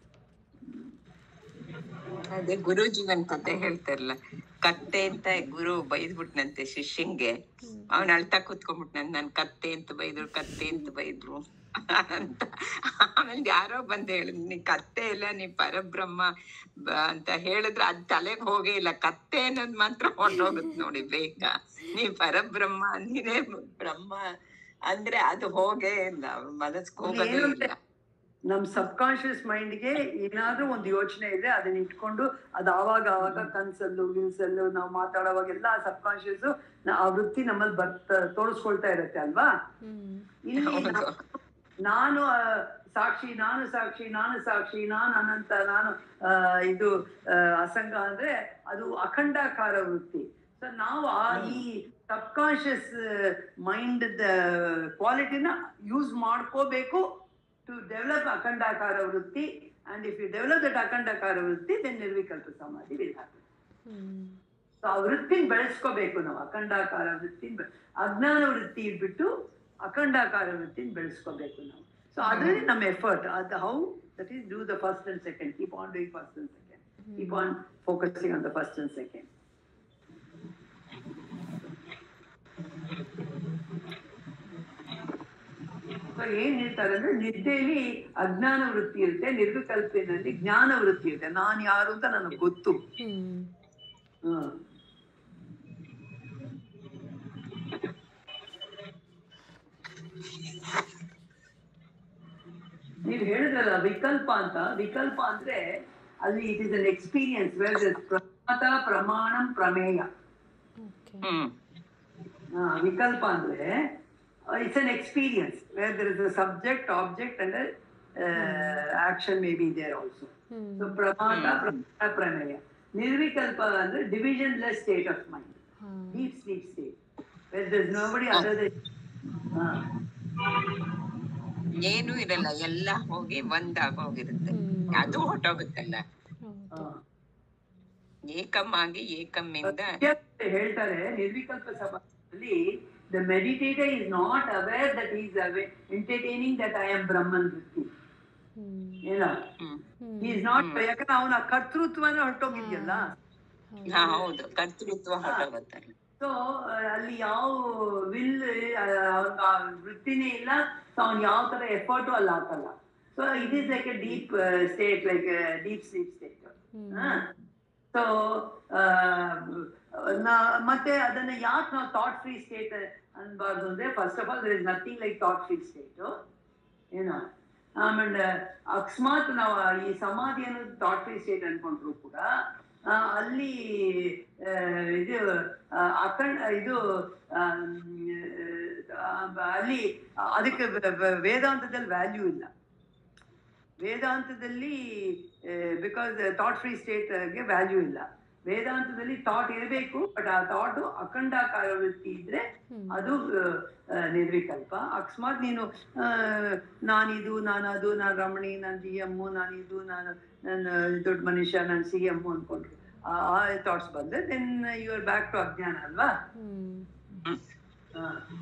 ಅದೇ ಗುರುಜಿ ಒಂದ್ ಕತೆ ಹೇಳ್ತಾರಲ್ಲ ಕತ್ತೆ ಅಂತ ಗುರು ಬೈದ್ಬಿಟ್ನಂತೆ ಶಿಷ್ಯಂಗೆ ಅವನ್ ಅಳ್ತಾ ಕೂತ್ಕೊಂಡ್ಬಿಟ್ನ ನನ್ ಕತ್ತೆ ಅಂತ ಬೈದ್ರು ಕತ್ತೆ ಅಂತ ಬೈದ್ರು ಅಂತ ಆಮೇಲೆ ಯಾರೋ ಬಂದ್ ಹೇಳಿದ್ ನೀ ಕತ್ತೆ ಇಲ್ಲ ನೀ ಪರಬ್ರಹ್ಮ ಬ- ಅಂತ ಹೇಳಿದ್ರೆ ಅದ್ ತಲೆಗ್ ಹೋಗೇ ಇಲ್ಲ ಕತ್ತೆ ಅನ್ನೋದ್ ಮಾತ್ರ ಹೊರ್ಟೋಗುತ್ತೆ ನೋಡಿ ಬೇಗ ನೀ ಪರಬ್ರಹ್ಮ ನೀನೇ ಬ್ರಹ್ಮ ಅಂದ್ರೆ ಅದು ಹೋಗೇ ಇಲ್ಲ ಅವ್ರ ಮನಸ್ಗೆ ಹೋಗೋದೇ ಇಲ್ಲ ನಮ್ ಸಬ್ ಕಾನ್ಶಿಯಸ್ ಮೈಂಡ್ಗೆ ಏನಾದ್ರೂ ಒಂದು ಯೋಚನೆ ಇದೆ ಅದನ್ನ ಇಟ್ಕೊಂಡು ಅದು ಆವಾಗ ಆವಾಗ ಕನ್ಸಲ್ಲು ವಿಲ್ಸಲ್ಲು ನಾವು ಮಾತಾಡೋವಾಗೆಲ್ಲ ಆ ಸಬ್ ಕಾನ್ಶಿಯಸ್ ಆ ವೃತ್ತಿ ನಮ್ಮಲ್ಲಿ ಬರ್ತ ತೋರಿಸ್ಕೊಳ್ತಾ ಇರತ್ತೆ ಅಲ್ವಾ ಹ್ಮ್ ಇಲ್ಲಿ ಹೌದು. ನಾ- ನಾನು ಆ, ಸಾಕ್ಷಿ ನಾನು ಸಾಕ್ಷಿ ನಾನು ಸಾಕ್ಷಿ ನಾನು ಅನಂತ ನಾನು ಆ, ಇದು ಆ, ಅಸಂಗ ಅಂದ್ರೆ ಅದು ಅಖಂಡಾಕಾರ ವೃತ್ತಿ ಸೊ ನಾವು ಆ ಈ ಸಬ್ ಕಾನ್ಶಿಯಸ್ ಮೈಂಡ್ ಕ್ವಾಲಿಟಿನ ಯೂಸ್ ಮಾಡ್ಕೋಬೇಕು ಟು ಡೆವಲಪ್ ಅಖಂಡಾಕಾರ ವೃತ್ತಿ and if you develop that ಅಖಂಡಾಕಾರ ವೃತ್ತಿ ದೆನ್ ನಿರ್ವಿಕಲ್ಪ ಸಮಾಧಿ ವಿಲ್ ಹ್ಯಾಪನ್ ಹ್ಮ್ ಸೊ ಆ ವೃತ್ತಿನ ಬೆಳೆಸ್ಕೋಬೇಕು ನಾವು ಅಖಂಡಾಕಾರ ವೃತ್ತಿನ ಬೆ- ಅಜ್ಞಾನ ವೃತ್ತಿ ಇಟ್ಬಿಟ್ಟು ಅಖಂಡಾಕಾರ ವೃತ್ತಿನ ಬೆಳೆಸ್ಕೋಬೇಕು ನಾವು ಸೊ ಅದರಲ್ಲಿ ನಮ್ಮ ಎಫರ್ಟ್ ಅದು how that is do the first and second keep on doing first and second keep on focusing on the first and second so ಏನ್ ಹೇಳ್ತಾರೆ ಅಂದ್ರೆ ನಿದ್ದೆಯಲ್ಲಿ ಅಜ್ಞಾನ ವೃತ್ತಿ ಇರುತ್ತೆ ನಿರ್ವಿಕಲ್ಪಿನಲ್ಲಿ ಜ್ಞಾನ ವೃತ್ತಿ ಇರುತ್ತೆ ನಾನು ಯಾರು ಅಂತ ನನಗೆ ಗೊತ್ತು ಹ್ಮ್ ಹ್ಮ್ ನೀವು ಹೇಳಿದ್ರಲ್ಲ ವಿಕಲ್ಪ ಅಂತ ವಿಕಲ್ಪ ಅಂದ್ರೆ ಅಲ್ಲಿ it is an experience where ಪ್ರಮಾತ ಪ್ರಮಾಣಂ ಪ್ರಮೇಯ ಓಕೆ ಹ್ಮ್ ಆ, ವಿಕಲ್ಪ ಅಂದ್ರೆ it's an experience where there is a subject object and action may be there also hmm so ಪ್ರಮಾತ ಪ್ರಮಾಣ ಪ್ರಮೇಯ ನಿರ್ವಿಕಲ್ಪ ಅಂದ್ರೆ ಡಿವಿಷನ್ಲೆಸ್ ಸ್ಟೇಟ್ ಆಫ್ ಮೈಂಡ್ ಹಾ deep sleep state where there's nobody other than uh, ಏನು ಇರಲ್ಲ ಎಲ್ಲ ಹೋಗಿ ಒಂದಾಗೋಗಿರುತ್ತೆ ಹ್ಮ್ ಅದು ಹೊಟ್ಟೋಗುತ್ತಲ್ಲ ಹೌದು uh, ಏಕಮ್ ಆಗಿ ಏಕಮ್ಮಿಂದ ಹೇಳ್ತಾರೆ ನಿರ್ವಿಕಲ್ಪ ಸಮಾಧಿಯಲ್ಲಿ the meditator is not aware that is away entertaining that I am Brahman ವೃತ್ತಿ ಹ್ಮ್ ಏನೋ ಹ್ಮ್ ಹ್ಮ್ ಈಸ್ ನಾಟ್ ಯಾಕಂದ್ರೆ ಅವನ ಕರ್ತೃತ್ವನ ಹೊರಟೋಗಿದ್ಯಲ್ಲ ಹಾ ಹೌದು ಕರ್ತೃತ್ವ ಹೊರಟೋಗುತ್ತೆ ಸೊ ಅಲ್ಲಿ ಯಾವ ವಿಲ್ ವೃತ್ತಿನೇ ಇಲ್ಲ ಸೊ ಅವ್ನು ಯಾವ ತರ ಎಫರ್ಟು ಅಲ್ಲಿ ಹಾಕಲ್ಲ so it is like a deep state like deep sleep state hmm so ಮತ್ತೆ ಅದನ್ನ ಯಾಕೆ ನಾವು ಥಾಟ್ ಫ್ರೀ ಸ್ಟೇಟ್ ಅನ್ಬಾರ್ದು ಅಂದ್ರೆ first of all there is nothing like thought free state ಏನೋ ಆಮೇಲೆ ಅಕಸ್ಮಾತ್ ನಾವು ಈ ಸಮಾಧಿಯನ್ನು ಥಾಟ್ ಫ್ರೀ ಸ್ಟೇಟ್ ಅನ್ಕೊಂಡ್ರು ಕೂಡ ಆ, ಅಲ್ಲಿ ಆ, ಇದು ಆ, ಅಖಂಡ ಇದು ಆಮ್, ಆ, ಅಲ್ಲಿ ಅದಕ್ಕೆ ವ- ವ- ವೇದಾಂತದಲ್ಲಿ ವ್ಯಾಲ್ಯೂ ಇಲ್ಲ ವೇದಾಂತದಲ್ಲಿ ಬಿಕಾಸ್ ಥಾಟ್ ಫ್ರೀ ಸ್ಟೇಟ್ಗೆ ವ್ಯಾಲ್ಯೂ ಇಲ್ಲ ವೇದಾಂತದಲ್ಲಿ ಥಾಟ್ ಇರಬೇಕು ಬಟ್ ಆ ಥಾಟ್ ಅಖಂಡಾಕಾರ ವೃತ್ತಿ ಇದ್ರೆ ಹ್ಮ್ ಅದು ಆ, ನಿರ್ವಿಕಲ್ಪ ಅಕಸ್ಮಾತ್ ನೀನು ಆ, ನಾನಿದು ನಾನದು ನಾನು ರಮಣಿ ನಾನು ಜಿ ಎಮ್ಮು ನಾನಿದು ನಾನು ನಾನು ದೊಡ್ಡ ಮನುಷ್ಯ ನಾನು ಸಿ ಎಮ್ಮು ಅನ್ಕೊಂಡ್ರು ಆ ಥಾಟ್ಸ್ ಬಂದ್ರೆ then you are back to ಅಜ್ಞಾನ ಅಲ್ವಾ ಹ್ಮ್ ಹಾ.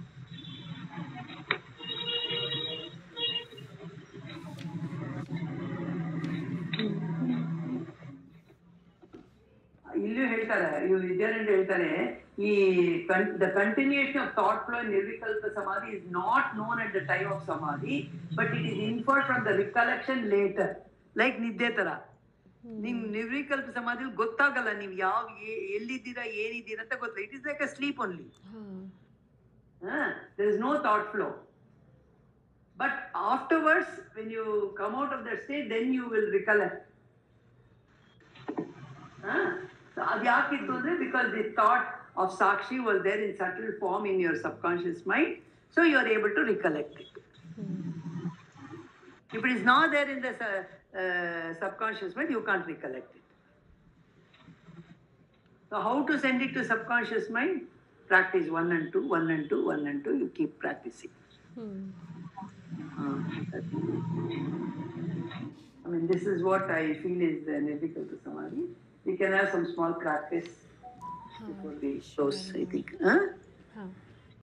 ಇಲ್ಲೂ ಹೇಳ್ತಾರೆ ಇವ್ರು ವಿದ್ಯಾನಂದ ಹೇಳ್ತಾರೆ ಈ the continuation of thought flow ನಿರ್ವಿಕಲ್ಪ ಸಮಾಧಿ is not known at the time of ಸಮಾಧಿ but it is inferred from the recollection later like ನಿದ್ದೆ ತರ ನಿಮ್ ನಿರ್ವಿಕಲ್ಪ ಸಮಾಧಿ ಗೊತ್ತಾಗಲ್ಲ ನೀವು ಯಾವ ಎ- ಎಲ್ಲಿದ್ದೀರಾ ಏನಿದ್ದೀರಾ ಅಂತ ಗೊತ್ತಿಲ್ಲ it is like a sleep only ಹಾ there is no thought flow. But afterwards, when you come out of that state, then you will recollect. Huh? So ಅದು ಯಾಕಿತ್ತು ಅಂದ್ರೆ ಬಿಕಾಸ್ ದಿ ಥಾಟ್ ಆಫ್ ಸಾಕ್ಷಿ was there in subtle form in your subconscious mind so you are able to recollect it If it is not there in the su- uh, subconscious mind, you can't recollect it. So how to send it to subconscious mind? Practice one and two, one and two, one and two. You keep practicing. Hmm I mean, this is what I feel is the Nirvikalpa Samadhi. We can have some small practice ಹಾ before we close, I think. Huh? ಹಾ